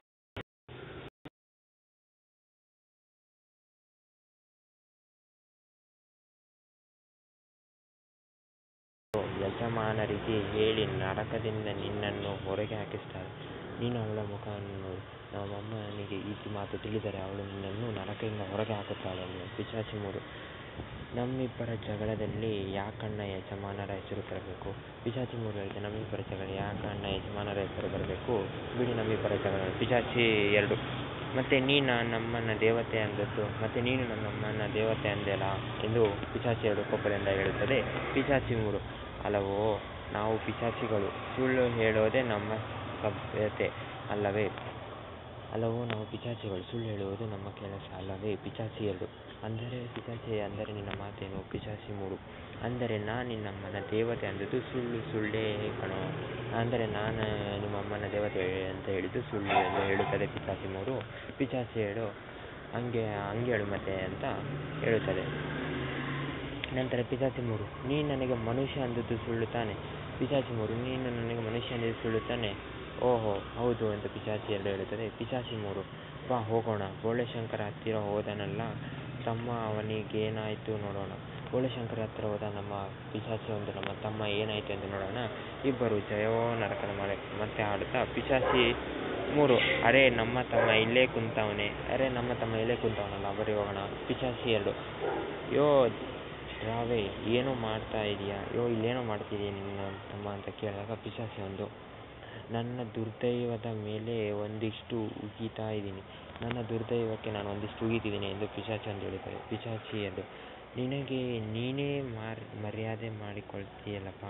ಯಜಮಾನರಿಗೆ ಹೇಳಿ ನರಕದಿಂದ ನಿನ್ನನ್ನು ಹೊರಗೆ ಹಾಕಿಸ್ತಾರೆ ನೀನು ಅವಳ ಮುಖವನ್ನು ನೋಡು ನಮ್ಮಮ್ಮನಿಗೆ ಈ ಮಾತು ತಿಳಿದರೆ ಅವಳು ನಿನ್ನನ್ನು ನರಕದಿಂದ ಹೊರಗೆ ಹಾಕುತ್ತಾಳೆ ಪಿಶಾಚಿ ಮೂರು ನಮ್ಮಿಬ್ಬರ ಜಗಳದಲ್ಲಿ ಯಾಕಣ್ಣ ಯಜಮಾನರ ಹೆಸರು ಬರಬೇಕು ಪಿಶಾಚಿ ಮೂರು ಹೇಳಿದೆ ನಮ್ಮಿಬ್ಬರ ಜಗಳ ಯಾಕಣ್ಣ ಯಜಮಾನರ ಹೆಸರು ಬರಬೇಕು ಬಿಡಿ ನಮ್ಮಿಬ್ಬರ ಜಗಳ ಪಿಶಾಚಿ ಎರಡು ಮತ್ತೆ ನೀನು ನಮ್ಮನ್ನ ದೇವತೆ ಅಂದದ್ದು ಮತ್ತೆ ನೀನು ನನ್ನಮ್ಮನ ದೇವತೆ ಅಂದೆಲ್ಲ ಎಂದು ಪಿಶಾಚಿ ಎರಡು ಕೋಪದಿಂದ ಹೇಳುತ್ತದೆ ಪಿಶಾಚಿ ಮೂರು ಅಲ್ಲವೋ ನಾವು ಪಿಶಾಚಿಗಳು ಸುಳ್ಳು ಹೇಳೋದೇ ನಮ್ಮ ಸಭ್ಯತೆ ಅಲ್ಲವೇ ಅಲ್ಲವೋ ನಾವು ಪಿಶಾಚಿಗಳು ಸುಳ್ಳು ಹೇಳುವುದು ನಮ್ಮ ಕೆಲಸ ಅಲ್ಲವೇ ಪಿಶಾಚಿ ಎರಡು ಅಂದರೆ ಪಿಶಾಚಿ ಅಂದರೆ ನಿನ್ನ ಮಾತೇನು ಪಿಶಾಚಿ ಮೂರು ಅಂದರೆ ನಾನು ನಿನ್ನಮ್ಮನ ದೇವತೆ ಅಂದದ್ದು ಸುಳ್ಳು ಸುಳ್ಳೇ ಕಣೋ ಅಂದರೆ ನಾನು ನಿಮ್ಮಮ್ಮನ ದೇವತೆ ಅಂತ ಹೇಳಿದ್ದು ಸುಳ್ಳು ಎಂದು ಹೇಳುತ್ತದೆ ಪಿಶಾಚಿ ಮೂರು ಪಿಶಾಚಿ ಎರಡು ಹಂಗೆ ಹಂಗೆ ಹೇಳು ಮತ್ತೆ ಅಂತ ಹೇಳುತ್ತದೆ ನಂತರ ಪಿಶಾಚಿ ಮೂರು ನೀನು ನನಗೆ ಮನುಷ್ಯ ಅಂದದ್ದು ಸುಳ್ಳು ತಾನೆ ಪಿಶಾಚಿ ಮೂರು ನೀನು ನನಗೆ ಮನುಷ್ಯ ಅಂದಿದ್ದು ಸುಳ್ಳು ತಾನೆ ಓಹೋ ಹೌದು ಎಂದು ಪಿಶಾಚಿ ಎರಡು ಹೇಳುತ್ತದೆ ಪಿಶಾಚಿ ಮೂರು ಬಾ ಹೋಗೋಣ ಬೋಳೆಶಂಕರ ಹತ್ತಿರ ಹೋದನಲ್ಲ ತಮ್ಮ ಅವನಿಗೇನಾಯ್ತು ನೋಡೋಣ ಬೋಳೆಶಂಕರ ಹತ್ತಿರ ಹೋದ ನಮ್ಮ ಪಿಶಾಚಿ ಒಂದು ನಮ್ಮ ತಮ್ಮ ಏನಾಯ್ತು ಎಂದು ನೋಡೋಣ ಇಬ್ಬರು ಜಯವೋ ನರಕದ ಮಾಲೆ ಮತ್ತೆ ಹಾಡುತ್ತಾ ಪಿಶಾಚಿ ಮೂರು ಅರೆ ನಮ್ಮ ತಮ್ಮ ಇಲ್ಲೇ ಕುಂತವನೆ ಅರೆ ನಮ್ಮ ತಮ್ಮ ಇಲ್ಲೇ ಕುಂತವನಲ್ಲ ಬರೀ ಹೋಗೋಣ ಪಿಶಾಚಿ ಎರಡು ಯೋ ರಾವೆ ಏನೋ ಮಾಡ್ತಾ ಇದೀಯಾ ಯೋ ಇಲ್ಲೇನೋ ಮಾಡ್ತಿದೀಯ ನಿನ್ನ ತಮ್ಮ ಅಂತ ಕೇಳಿದಾಗ ಪಿಶಾಚಿ ಒಂದು ನನ್ನ ದುರ್ದೈವದ ಮೇಲೆ ಒಂದಿಷ್ಟು ಉಗೀತಾ ಇದ್ದೀನಿ ನನ್ನ ದುರ್ದೈವಕ್ಕೆ ನಾನು ಒಂದಿಷ್ಟು ಉಗೀತಿದ್ದೀನಿ ಎಂದು ಪಿಶಾಚಿ ಒಂದು ಹೇಳುತ್ತದೆ ಪಿಶಾಚಿ ಎರಡು ನಿನಗೆ ನೀನೇ ಮಾರ್ ಮರ್ಯಾದೆ ಮಾಡಿಕೊಳ್ತೀಯಲ್ಲಪ್ಪ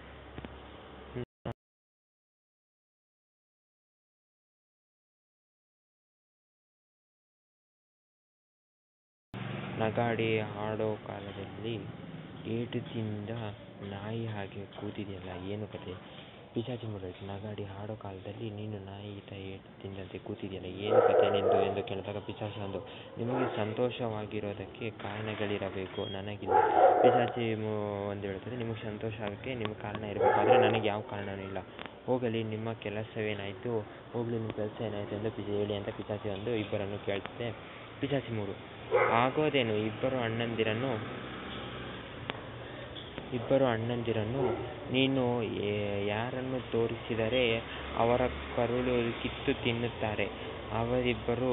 ನಗಾಡಿ ಹಾಡೋ ಕಾಲದಲ್ಲಿ ಏಟು ತಿಂದ ನಾಯಿ ಹಾಗೆ ಕೂತಿದೆಯಲ್ಲ ಏನು ಕತೆ ಪಿಶಾಚಿ ಮೂರು ನಗಾಡಿ ಹಾಡೋ ಕಾಲದಲ್ಲಿ ನೀನು ನಾಯಿಗಿಂತ ಏಟು ತಿಂದಂತೆ ಕೂತಿದೆಯಲ್ಲ ಏನು ಕತೆ ನಿಂದು ಎಂದು ಕೇಳಿದಾಗ ಪಿಶಾಚಿ ಒಂದು ನಿಮಗೆ ಸಂತೋಷವಾಗಿರೋದಕ್ಕೆ ಕಾರಣಗಳಿರಬೇಕು ನನಗಿಲ್ಲ ಪಿಶಾಚಿ ಒಂದು ಹೇಳುತ್ತದೆ ನಿಮಗೆ ಸಂತೋಷ ಆಗೋಕ್ಕೆ ನಿಮಗೆ ಕಾರಣ ಇರಬೇಕು ಆದರೆ ನನಗೆ ಯಾವ ಕಾರಣವೂ ಇಲ್ಲ ಹೋಗಲಿ ನಿಮ್ಮ ಕೆಲಸವೇನಾಯಿತು ಹೋಗಲಿ ನಿಮ್ಮ ಕೆಲಸ ಏನಾಯಿತು ಎಂದು ಪಿಶಾ ಹೇಳಿ ಅಂತ ಪಿಶಾಚಿ ಒಂದು ಇಬ್ಬರನ್ನು ಕೇಳ್ತದೆ ಪಿಶಾಚಿ ಮೂರು ಆಗೋದೇನು ಇಬ್ಬರು ಅಣ್ಣಂದಿರನ್ನು ಇಬ್ಬರು ಅಣ್ಣಂದಿರನ್ನು ನೀನು ಯಾರನ್ನು ತೋರಿಸಿದರೆ ಅವರ ಕರುಳು ಕಿತ್ತು ತಿನ್ನುತ್ತಾರೆ ಅವರಿಬ್ಬರು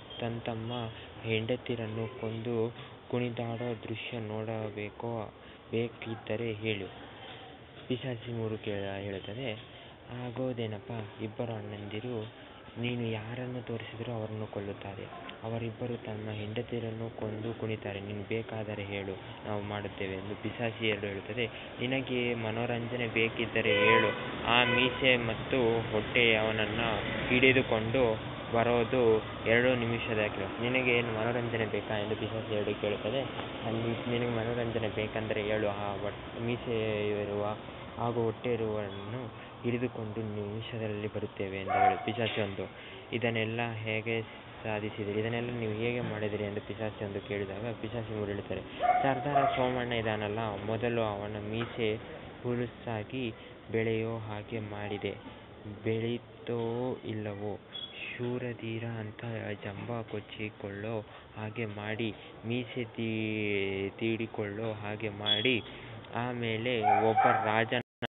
ತಮ್ಮ ಹೆಂಡತಿಯರನ್ನು ಕೊಂದು ಕುಣಿದಾಡೋ ದೃಶ್ಯ ನೋಡಬೇಕೋ ಬೇಕಿದ್ದರೆ ಹೇಳು ಪಿಶಾಚಿ ಮೂರು ಕೇಳ ಹೇಳುತ್ತದೆ ಆಗೋದೇನಪ್ಪ ಇಬ್ಬರು ಅಣ್ಣಂದಿರು ನೀನು ಯಾರನ್ನು ತೋರಿಸಿದರೂ ಅವರನ್ನು ಕೊಲ್ಲುತ್ತಾರೆ ಅವರಿಬ್ಬರು ತಮ್ಮ ಹೆಂಡತಿಯರನ್ನು ಕೊಂದು ಕುಣಿತಾರೆ ನೀನು ಬೇಕಾದರೆ ಹೇಳು ನಾವು ಮಾಡುತ್ತೇವೆ ಎಂದು ಪಿಶಾಚಿ ಎರಡು ಹೇಳುತ್ತದೆ ನಿನಗೆ ಮನೋರಂಜನೆ ಬೇಕಿದ್ದರೆ ಹೇಳು ಆ ಮೀಸೆ ಮತ್ತು ಹೊಟ್ಟೆಯವನನ್ನು ಹಿಡಿದುಕೊಂಡು ಬರೋದು ಎರಡು ನಿಮಿಷದ ಕೆಲಸ ನಿನಗೆ ಏನು ಮನೋರಂಜನೆ ಬೇಕಾ ಎಂದು ಪಿಶಾಚಿ ಎರಡು ಕೇಳುತ್ತದೆ ಅಲ್ಲಿ ನಿನಗೆ ಮನೋರಂಜನೆ ಬೇಕೆಂದರೆ ಹೇಳು ಆ ಮೀಸೆ ಇರುವ ಹಾಗೂ ಹೊಟ್ಟೆ ಇರುವವನನ್ನು ಹಿಡಿದುಕೊಂಡು ನಿಮಿಷದಲ್ಲಿ ಬರುತ್ತೇವೆ ಎಂದು ಹೇಳು ಪಿಶಾಚಿ ಒಂದು ಇದನ್ನೆಲ್ಲ ಹೇಗೆ ಸಾಧಿಸಿದಿರಿ ಇದನ್ನೆಲ್ಲ ನೀವು ಹೇಗೆ ಮಾಡಿದಿರಿ ಎಂದು ಪಿಶಾಚಿ ಒಂದು ಕೇಳಿದಾಗ ಪಿಶಾಚಿ ಮೂರು ಹೇಳುತ್ತಾರೆ ಸರ್ದಾರ ಸೋಮಣ್ಣ ಇದ್ದಾನಲ್ಲ ಮೊದಲು ಅವನ ಮೀಸೆ ಹುಲುಸಾಗಿ ಬೆಳೆಯೋ ಹಾಗೆ ಮಾಡಿದೆ ಬೆಳೀತೋ ಇಲ್ಲವೋ ಶೂರಧೀರ ಅಂತ ಜಂಭ ಕೊಚ್ಚಿಕೊಳ್ಳೋ ಹಾಗೆ ಮಾಡಿ ಮೀಸೆ ತೀಡಿಕೊಳ್ಳೋ ಹಾಗೆ ಮಾಡಿ ಆಮೇಲೆ ಒಬ್ಬ ರಾಜನ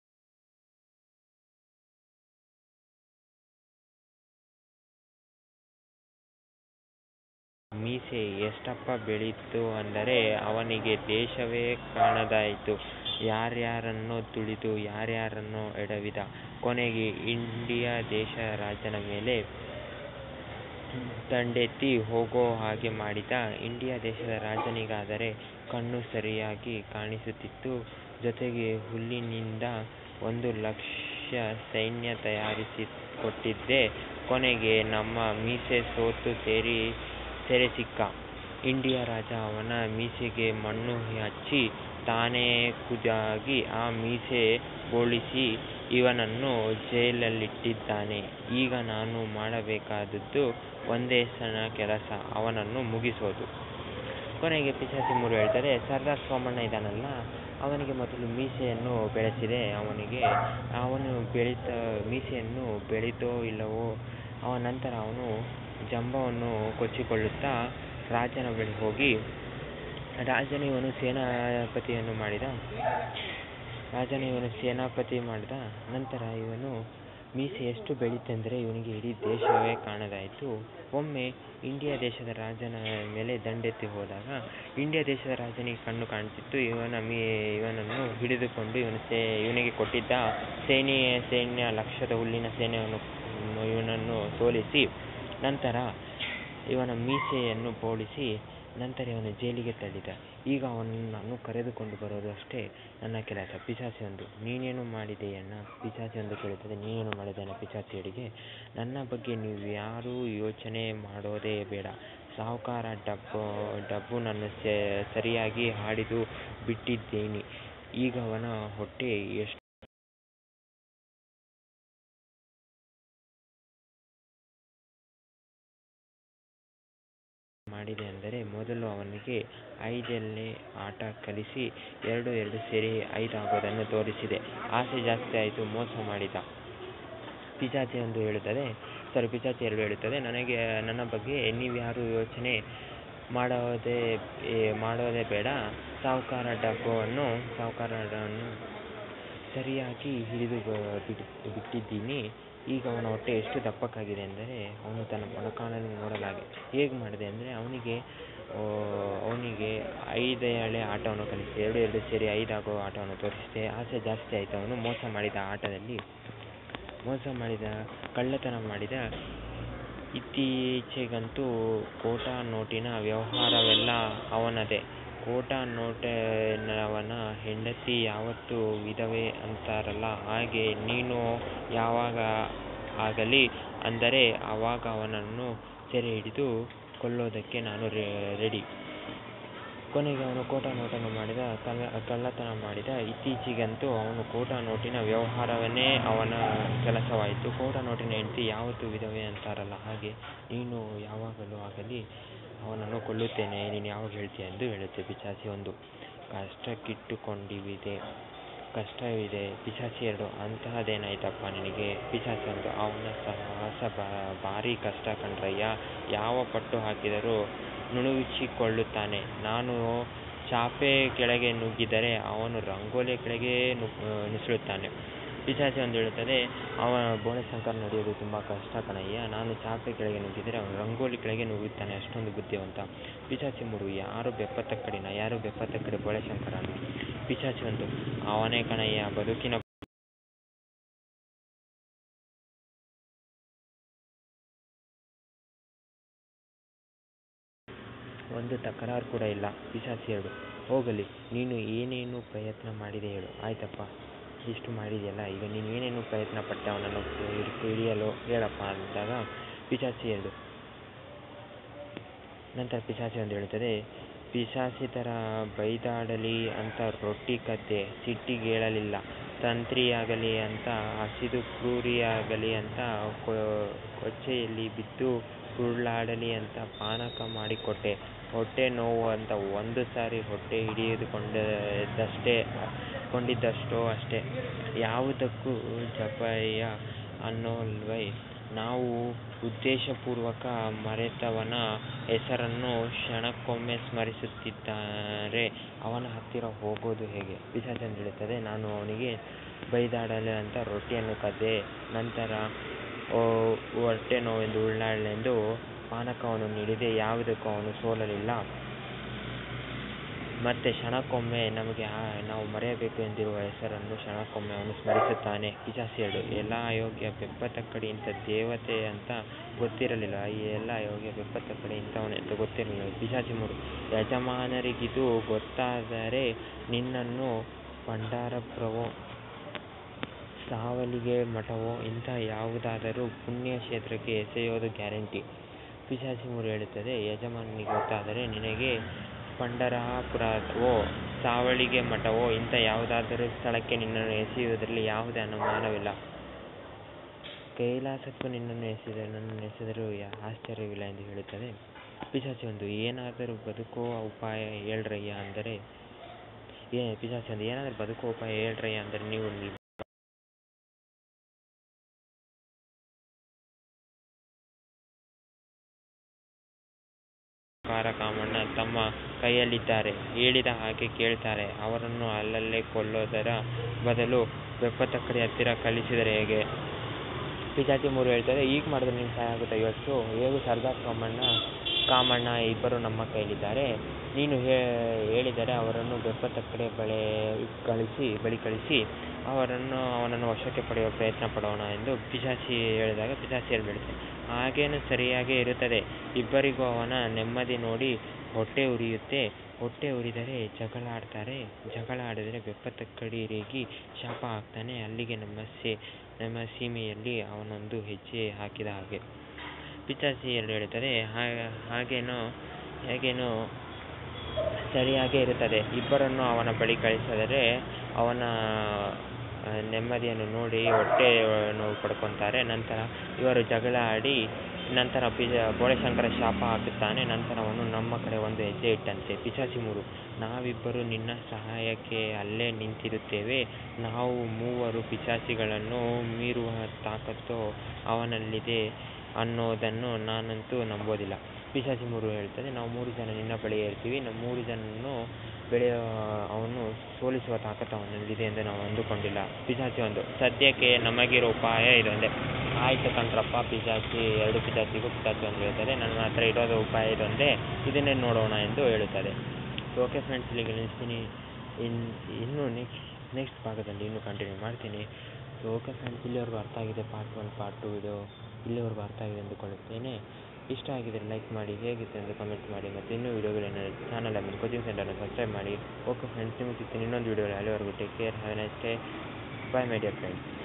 ಮೀಸೆ ಎಷ್ಟಪ್ಪ ಬೆಳೀತು ಅಂದರೆ ಅವನಿಗೆ ದೇಶವೇ ಕಾಣದಾಯಿತು ಯಾರ್ಯಾರನ್ನೋ ತುಳಿದು ಯಾರ್ಯಾರನ್ನೋ ಎಡವಿದ ಕೊನೆಗೆ ಇಂಡಿಯಾ ದೇಶ ರಾಜನ ಮೇಲೆ ದಂಡೆತ್ತಿ ಹೋಗೋ ಹಾಗೆ ಮಾಡಿದ ಇಂಡಿಯಾ ದೇಶದ ರಾಜನಿಗಾದರೆ ಕಣ್ಣು ಸರಿಯಾಗಿ ಕಾಣಿಸುತ್ತಿತ್ತು ಜೊತೆಗೆ ಹುಲ್ಲಿನಿಂದ ಒಂದು ಲಕ್ಷ ಸೈನ್ಯ ತಯಾರಿಸಿಕೊಟ್ಟಿದ್ದೆ ಕೊನೆಗೆ ನಮ್ಮ ಮೀಸೆ ಸೋತು ಸೇರಿ ಸೆರೆ ಸಿಕ್ಕ ಇಂಡಿಯಾ ರಾಜ ಅವನ ಮೀಸೆಗೆ ಮಣ್ಣು ಹಚ್ಚಿ ತಾನೇ ಖುದ್ದಾಗಿ ಆ ಮೀಸೆ ಬೋಳಿಸಿ ಇವನನ್ನು ಜೈಲಲ್ಲಿಟ್ಟಿದ್ದಾನೆ ಈಗ ನಾನು ಮಾಡಬೇಕಾದದ್ದು ಒಂದೇ ಸಣ್ಣ ಕೆಲಸ ಅವನನ್ನು ಮುಗಿಸೋದು ಕೊನೆಗೆ ಪಿಶಾಚಿ ಮೂರು ಹೇಳ್ತಾರೆ ಸರ್ದಾರ್ ಸೋಮಣ್ಣ ಇದ್ದಾನಲ್ಲ ಅವನಿಗೆ ಮೊದಲು ಮೀಸೆಯನ್ನು ಬೆಳೆಸಿದೆ ಅವನಿಗೆ ಅವನು ಬೆಳೀತ ಮೀಸೆಯನ್ನು ಬೆಳೀತೋ ಇಲ್ಲವೋ ಅವ ನಂತರ ಅವನು ಜಂಭವನ್ನು ಕೊಚ್ಚಿಕೊಳ್ಳುತ್ತಾ ರಾಜನ ಬಳಿ ಹೋಗಿ ರಾಜನು ಇವನು ಸೇನಾಪತಿಯನ್ನು ಮಾಡಿದ ರಾಜನು ಇವನು ಸೇನಾಪತಿ ಮಾಡಿದ ನಂತರ ಇವನು ಮೀಸೆ ಎಷ್ಟು ಬೆಳೀತೆಂದರೆ ಇವನಿಗೆ ಇಡೀ ದೇಶವೇ ಕಾಣದಾಯಿತು ಒಮ್ಮೆ ಇಂಡಿಯಾ ದೇಶದ ರಾಜನ ಮೇಲೆ ದಂಡೆತ್ತಿ ಹೋದಾಗ ಇಂಡಿಯಾ ದೇಶದ ರಾಜನಿಗೆ ಕಣ್ಣು ಕಾಣ್ತಿತ್ತು ಇವನ ಮೀ ಇವನನ್ನು ಹಿಡಿದುಕೊಂಡು ಇವನು ಸೇ ಇವನಿಗೆ ಕೊಟ್ಟಿದ್ದ ಸೇನೆ ಸೈನ್ಯ ಲಕ್ಷದ ಹುಲ್ಲಿನ ಸೈನ್ಯವನ್ನು ಇವನನ್ನು ಸೋಲಿಸಿ ನಂತರ ಇವನ ಮೀಸೆಯನ್ನು ಬೋಳಿಸಿ ನಂತರ ಇವನು ಜೈಲಿಗೆ ತಳ್ಳಿದ ಈಗ ಅವನನ್ನು ನಾನು ಕರೆದುಕೊಂಡು ಬರೋದು ಅಷ್ಟೇ ನನ್ನ ಕೆಲಸ ಪಿಶಾಚಿ ಒಂದು ನೀನೇನು ಮಾಡಿದೆಯಣ್ಣ ಪಿಶಾಚಿ ಒಂದು ಕೇಳುತ್ತದೆ ನೀನೇನು ಮಾಡಿದೆಯಣ್ಣ ಪಿಶಾಚಿಯಡಿಗೆ ನನ್ನ ಬಗ್ಗೆ ನೀವು ಯಾರೂ ಯೋಚನೆ ಮಾಡೋದೇ ಬೇಡ ಸಾಹುಕಾರ ಡಬ್ಬು ಡಬ್ಬುನನ್ನು ಸರಿಯಾಗಿ ಹಿಡಿದು ಬಿಟ್ಟಿದ್ದೀನಿ ಈಗ ಅವನ ಹೊಟ್ಟೆ ಎಷ್ಟು ಮಾಡಿದೆ ಅಂದರೆ ಮೊದಲು ಅವನಿಗೆ ಐದೆಲೆ ಆಟ ಕಲಿಸಿ ಎರಡು ಎರಡು ಸೇರಿ ಐದಾಗೋದನ್ನು ತೋರಿಸಿದೆ ಆಸೆ ಜಾಸ್ತಿ ಆಯಿತು ಮೋಸ ಮಾಡಿದ ಪಿಶಾಚಿ ಒಂದು ಹೇಳುತ್ತದೆ ಸಾರಿ ಪಿಶಾಚಿ ಎರಡು ಹೇಳುತ್ತದೆ ನನಗೆ ನನ್ನ ಬಗ್ಗೆ ನೀವ್ಯಾರೂ ಯೋಚನೆ ಮಾಡೋದೇ ಮಾಡೋದೇ ಬೇಡ ಸಾಹುಕಾರ ಡಬ್ಬವನ್ನು ಸಾಹುಕಾರನನ್ನು ಸರಿಯಾಗಿ ಹಿಡಿದು ಬಿಟ್ಟಿದ್ದೀನಿ ಈಗ ಅವನ ಹೊಟ್ಟೆ ಎಷ್ಟು ದಪ್ಪಕ್ಕಾಗಿದೆ ಎಂದರೆ ಅವನು ತನ್ನ ಮೊಣಕಾಲನ್ನು ನೋಡಲಾಗೆ ಹೇಗೆ ಮಾಡಿದೆ ಅಂದರೆ ಅವನಿಗೆ ಅವನಿಗೆ ಐದು ಎಳೆ ಆಟವನ್ನು ಕಲಿಸಿದೆ ಎರಡು ಎರಡು ಸೇರಿ ಐದಾಗೋ ಆಟವನ್ನು ತೋರಿಸಿದೆ ಆಸೆ ಜಾಸ್ತಿ ಆಯಿತು ಅವನು ಮೋಸ ಮಾಡಿದ ಆಟದಲ್ಲಿ ಮೋಸ ಮಾಡಿದ ಕಳ್ಳತನ ಮಾಡಿದ ಇತ್ತೀಚೆಗಂತೂ ಕೋಟಾ ನೋಟಿನ ವ್ಯವಹಾರವೆಲ್ಲ ಅವನದೇ ಕೋಟಾ ನೋಟಿನವನ ಹೆಂಡತಿ ಯಾವತ್ತೂ ವಿಧವೆ ಅಂತಾರಲ್ಲ ಹಾಗೆ ನೀನು ಯಾವಾಗ ಆಗಲಿ ಅಂದರೆ ಆವಾಗ ಅವನನ್ನು ಸೆರೆ ಹಿಡಿದು ಕೊಲ್ಲೋದಕ್ಕೆ ನಾನು ರೆಡಿ ಕೊನೆಗೆ ಅವನು ಕೋಟಾ ನೋಟನ್ನು ಮಾಡಿದ ಕಳ್ಳ ಕಳ್ಳತನ ಮಾಡಿದ ಇತ್ತೀಚೆಗಂತೂ ಅವನು ಕೋಟಾ ನೋಟಿನ ವ್ಯವಹಾರವೇ ಅವನ ಕೆಲಸವಾಯಿತು ಕೋಟಾ ನೋಟಿನ ಹೆಂಡತಿ ಯಾವತ್ತೂ ವಿಧವೆ ಅಂತಾರಲ್ಲ ಹಾಗೆ ನೀನು ಯಾವಾಗಲೂ ಆಗಲಿ ಅವನನ್ನು ಕೊಲ್ಲುತ್ತೇನೆ ನೀನು ಯಾವಾಗ ಹೇಳ್ತೀಯ ಎಂದು ಹೇಳುತ್ತೆ ಪಿಶಾಚಿ ಒಂದು ಕಷ್ಟಕ್ಕಿಟ್ಟುಕೊಂಡಿವಿದೆ ಕಷ್ಟವಿದೆ ಪಿಶಾಚಿ ಎರಡು ಅಂತಹದ್ದೇನಾಯ್ತಪ್ಪ ನಿನಗೆ ಪಿಶಾಚಿ ಒಂದು ಅವನ ಸಾಹಸ ಭಾರಿ ಕಷ್ಟ ಕಣ್ರಯ್ಯ ಯಾವ ಪಟ್ಟು ಹಾಕಿದರೂ ನುಣುಚಿಕೊಳ್ಳುತ್ತಾನೆ ನಾನು ಚಾಪೆ ಕೆಳಗೆ ನುಗ್ಗಿದರೆ ಅವನು ರಂಗೋಲಿ ಕೆಳಗೆ ನುಸುಳುತ್ತಾನೆ ಪಿಶಾಚಿ ಒಂದು ಹೇಳುತ್ತದೆ ಅವನ ಬೋಳೆಶಂಕರ್ ನಡೆಯೋದು ತುಂಬ ಕಷ್ಟ ಕಣಯ್ಯ ನಾನು ಚಾಪೆ ಕೆಳಗೆ ನುಗ್ಗಿದರೆ ಅವನು ರಂಗೋಲಿ ಕೆಳಗೆ ನುಗ್ಗುತ್ತಾನೆ ಅಷ್ಟೊಂದು ಬುದ್ಧಿವಂತ ಪಿಶಾಚಿ ಮೂರು ಯಾರು ಬೆಪ್ಪತ್ತ ಕಡಿನ ಯಾರು ಬೆಪ್ಪತ್ತ ಕಡೆ ಬೋಳೆಶಂಕರನ ಪಿಶಾಚಿ ಒಂದು ಅವನೇ ಕಣಯ್ಯ ಬದುಕಿನ ಒಂದು ತಕರಾರು ಕೂಡ ಇಲ್ಲ ಪಿಶಾಚಿ ಎರಡು ಹೋಗಲಿ ನೀನು ಏನೇನು ಪ್ರಯತ್ನ ಮಾಡಿದೆ ಹೇಳು ಆಯ್ತಪ್ಪ ಇಷ್ಟು ಮಾಡಿದೆಯಲ್ಲ ಈಗ ನೀನು ಏನೇನು ಪ್ರಯತ್ನ ಪಟ್ಟೆ ಅವನನ್ನು ಹಿಡಿಯಲು ಹೇಳಪ್ಪ ಅಂದಾಗ ಪಿಶಾಚಿ ಎರಡು ನಂತರ ಪಿಶಾಚಿ ಒಂದು ಹೇಳುತ್ತದೆ ಪಿಶಾಚಿ ಥರ ಬೈದಾಡಲಿ ಅಂತ ರೊಟ್ಟಿ ಕದ್ದೆ ಸಿಟ್ಟಿಗೇಳಲಿಲ್ಲ ತಂತ್ರಿಯಾಗಲಿ ಅಂತ ಹಸಿದು ಕ್ರೂರಿಯಾಗಲಿ ಅಂತ ಕೊಚ್ಚೆಯಲ್ಲಿ ಬಿದ್ದು ಉರುಳಾಡಲಿ ಅಂತ ಪಾನಕ ಮಾಡಿಕೊಟ್ಟೆ ಹೊಟ್ಟೆ ನೋವು ಅಂತ ಒಂದು ಸಾರಿ ಹೊಟ್ಟೆ ಹಿಡಿದುಕೊಂಡದ್ದಷ್ಟೇ ಕೊಂಡಿದ್ದಷ್ಟೋ ಅಷ್ಟೇ ಯಾವುದಕ್ಕೂ ಜಪಯ್ಯ ಅನ್ನೋಲ್ವೇ ನಾವು ಉದ್ದೇಶಪೂರ್ವಕ ಮರೆತವನ ಹೆಸರನ್ನು ಕ್ಷಣಕ್ಕೊಮ್ಮೆ ಸ್ಮರಿಸುತ್ತಿದ್ದರೆ ಅವನ ಹತ್ತಿರ ಹೋಗೋದು ಹೇಗೆ ಪಿಶಾಚಿ ಒಂದು ಹೇಳುತ್ತದೆ ನಾನು ಅವನಿಗೆ ಬೈದಾಡಲಿ ಅಂತ ರೊಟ್ಟಿಯನ್ನು ಕದ್ದೆ ನಂತರ ಹೊಟ್ಟೆ ನೋವೆಂದು ಉರುಳಾಡಲೆಂದು ಪಾನಕವನ್ನು ನೀಡಿದೆ ಯಾವುದಕ್ಕೂ ಅವನು ಸೋಲಲಿಲ್ಲ ಮತ್ತೆ ಕ್ಷಣಕ್ಕೊಮ್ಮೆ ನಮಗೆ ನಾವು ಮರೆಯಬೇಕು ಎಂದಿರುವ ಹೆಸರನ್ನು ಕ್ಷಣಕ್ಕೊಮ್ಮೆ ಅವನು ಸ್ಮರಿಸುತ್ತಾನೆ ಪಿಶಾಚಿ ಎರಡು ಎಲ್ಲ ಅಯೋಗ್ಯ ಬೆಪ್ಪತಕ್ಕಡಿ ಇಂಥ ದೇವತೆ ಅಂತ ಗೊತ್ತಿರಲಿಲ್ಲ ಈ ಎಲ್ಲ ಅಯೋಗ್ಯ ಬೆಪ್ಪತಕ್ಕಡಿ ಇಂಥವನೇ ಅಂತ ಗೊತ್ತಿರಲಿಲ್ಲ ಪಿಶಾಚಿ ಮೂರು ಯಜಮಾನರಿಗಿದು ಗೊತ್ತಾದರೆ ನಿನ್ನನ್ನು ಪಂಢರಪುರವೋ ಸಾವಲಿಗೆ ಮಠವೋ ಇಂಥ ಯಾವುದಾದರೂ ಪುಣ್ಯಕ್ಷೇತ್ರಕ್ಕೆ ಎಸೆಯೋದು ಗ್ಯಾರಂಟಿ ಪಿಶಾಚಿ ಮೂರು ಹೇಳುತ್ತದೆ ಯಜಮಾನನಿಗೆ ಗೊತ್ತಾದರೆ ನಿನಗೆ ಪಂಢರಪುರವೋ ಸಾವಳಿಗೆ ಮಠವೋ ಇಂಥ ಯಾವುದಾದರೂ ಸ್ಥಳಕ್ಕೆ ನಿನ್ನನ್ನು ಎಸೆಯುವುದರಲ್ಲಿ ಯಾವುದೇ ಅನುಮಾನವಿಲ್ಲ ಕೈಲಾಸಕ್ಕೂ ನಿನ್ನನ್ನು ಎಸೆದರೆ ನನ್ನನ್ನು ಎಸೆದರೂ ಆಶ್ಚರ್ಯವಿಲ್ಲ ಎಂದು ಹೇಳುತ್ತದೆ ಪಿಶಾಚಿ ಒಂದು ಏನಾದರೂ ಬದುಕುವ ಉಪಾಯ ಹೇಳ್ರಯ್ಯ ಅಂದರೆ ಏ ಪಿಶಾಚಿ ಒಂದು ಏನಾದರೂ ಬದುಕುವ ಉಪಾಯ ಹೇಳ್ರಯ್ಯ ಅಂದರೆ ನೀವು ಕಾಮಣ್ಣ ತಮ್ಮ ಕೈಯಲ್ಲಿದ್ದಾರೆ ಹೇಳಿದ ಹಾಗೆ ಕೇಳ್ತಾರೆ ಅವರನ್ನು ಅಲ್ಲಲ್ಲೇ ಕೊಲ್ಲೋದರ ಬದಲು ಬೆಪ್ಪತಕ್ಕಡಿ ಹತ್ತಿರ ಕಳಿಸಿದರೆ ಹೇಗೆ ಪಿಶಾಚಿ ಮೂರು ಹೇಳ್ತಾರೆ ಈಗ ಮಾಡಿದ್ರೆ ನಿಮ್ಗೆ ಸಹಾಯ ಆಗುತ್ತೆ ಇವತ್ತು ಹೇಗೂ ಸರ್ದಾರ್ ಕಾಮಣ್ಣ ಕಾಮಣ್ಣ ಇಬ್ಬರು ನಮ್ಮ ಕೈಯಲ್ಲಿದ್ದಾರೆ ನೀನು ಹೇಳಿದರೆ ಅವರನ್ನು ಬೆಪ್ಪತಕ್ಕಡಿ ಬಳಿ ಕಳಿಸಿ ಬಳಿ ಕಳಿಸಿ ಅವರನ್ನು ಅವನನ್ನು ವಶಕ್ಕೆ ಪಡೆಯುವ ಪ್ರಯತ್ನ ಪಡೋಣ ಎಂದು ಪಿಶಾಚಿ ಹೇಳಿದಾಗ ಪಿಶಾಚಿ ಎರಡು ಹೇಳುತ್ತೆ ಹಾಗೇನು ಸರಿಯಾಗೇ ಇರುತ್ತದೆ ಇಬ್ಬರಿಗೂ ಅವನ ನೆಮ್ಮದಿ ನೋಡಿ ಹೊಟ್ಟೆ ಉರಿಯುತ್ತೆ ಹೊಟ್ಟೆ ಉರಿದರೆ ಜಗಳ ಆಡ್ತಾರೆ ಜಗಳ ಆಡಿದರೆ ಬೆಪ್ಪತಕ್ಕಡಿರಿಗೆ ಶಾಪ ಹಾಕ್ತಾನೆ ಅಲ್ಲಿಗೆ ನಮ್ಮ ಸೇ ನಮ್ಮ ಸೀಮೆಯಲ್ಲಿ ಅವನೊಂದು ಹೆಜ್ಜೆ ಹಾಕಿದ ಹಾಗೆ ಪಿಶಾಚಿ ಎರಡು ಹೇಳುತ್ತದೆ ಹಾಗೇನೋ ಹೇಗೇನೋ ಸರಿಯಾಗೇ ಇರುತ್ತದೆ ಇಬ್ಬರನ್ನು ಅವನ ಬಳಿ ಕಳಿಸಿದರೆ ಅವನ ನೆಮ್ಮದಿಯನ್ನು ನೋಡಿ ಹೊಟ್ಟೆ ನೋವು ಪಡ್ಕೊತಾರೆ ನಂತರ ಇವರು ಜಗಳ ಆಡಿ ನಂತರ ಪಿಶ ಬೋಳೆಶಂಕರ ಶಾಪ ಹಾಕುತ್ತಾನೆ ನಂತರ ಅವನು ನಮ್ಮ ಕಡೆ ಒಂದು ಹೆಜ್ಜೆ ಇಟ್ಟಂತೆ ಪಿಶಾಚಿ ಮೂರು ನಾವಿಬ್ಬರು ನಿನ್ನ ಸಹಾಯಕ್ಕೆ ಅಲ್ಲೇ ನಿಂತಿರುತ್ತೇವೆ ನಾವು ಮೂವರು ಪಿಶಾಚಿಗಳನ್ನು ಮೀರುವ ತಾಕತ್ತು ಅವನಲ್ಲಿದೆ ಅನ್ನೋದನ್ನು ನಾನಂತೂ ನಂಬೋದಿಲ್ಲ ಪಿಶಾಚಿ ಮೂರು ಹೇಳ್ತದೆ ನಾವು ಮೂರು ಜನ ನಿನ್ನ ಬಳಿಯೇ ಇರ್ತೀವಿ ನಾವು ಮೂರು ಜನನೂ ಬೆಳೆಯೋ ಅವನು ಸೋಲಿಸುವ ತಾಕತ್ತು ಅವನಲ್ಲಿದೆ ಎಂದು ನಾವು ಅಂದುಕೊಂಡಿಲ್ಲ ಪಿಶಾಚಿ ಒಂದು ಸದ್ಯಕ್ಕೆ ನಮಗಿರೋ ಉಪಾಯ ಇದೊಂದೇ ಆಯಿತು ಕಣ್ರಪ್ಪ ಪಿಶಾಚಿ ಎರಡು ಪಿಶಾಚಿಗೂ ಪಿಶಾಚಿ ಒಂದು ಹೇಳ್ತಾರೆ ನನ್ನ ಹತ್ರ ಇರೋದು ಉಪಾಯ ಇದೊಂದೇ ಇದನ್ನೇ ನೋಡೋಣ ಎಂದು ಹೇಳುತ್ತದೆ ಓಕೆ ಫ್ರೆಂಡ್ಸ್ ಇಲ್ಲಿಗೆ ನಿಲ್ಲಿಸ್ತೀನಿ ಇನ್ ಇನ್ನೂ ನೆಕ್ಸ್ಟ್ ನೆಕ್ಸ್ಟ್ ಭಾಗದಲ್ಲಿ ಇನ್ನೂ ಕಂಟಿನ್ಯೂ ಮಾಡ್ತೀನಿ ಸೊ ಓಕೆ ಫ್ರೆಂಡ್ಸ್ ಇಲ್ಲಿವರೆಗೂ ಅರ್ಥ ಆಗಿದೆ part one part two video ಇಲ್ಲಿವರೆಗೂ ಅರ್ಥ ಆಗಿದೆ ಎಂದುಕೊಳ್ಳುತ್ತೇನೆ ಇಷ್ಟ ಆಗಿದ್ದರೆ ಲೈಕ್ ಮಾಡಿ ಹೇಗಿತ್ತು ಎಂದು ಕಮೆಂಟ್ ಮಾಡಿ ಮತ್ತು ಇನ್ನೂ ವೀಡಿಯೋಗಳನ್ನ ಚಾನಲ್ ಆಮೇಲೆ ಕೋಚಿಂಗ್ ಸೆಂಟರ್ನ ಸಬ್ಸ್ಕ್ರೈಬ್ ಮಾಡಿ ಓಕೆ ಫ್ರೆಂಡ್ಸ್ ನಿಮಗೆ ಸಿಗ್ತೀನಿ ಇನ್ನೊಂದು ವೀಡಿಯೋ ಅಲ್ಲಿವರೆಗೂ take care have nice day bye my dear friends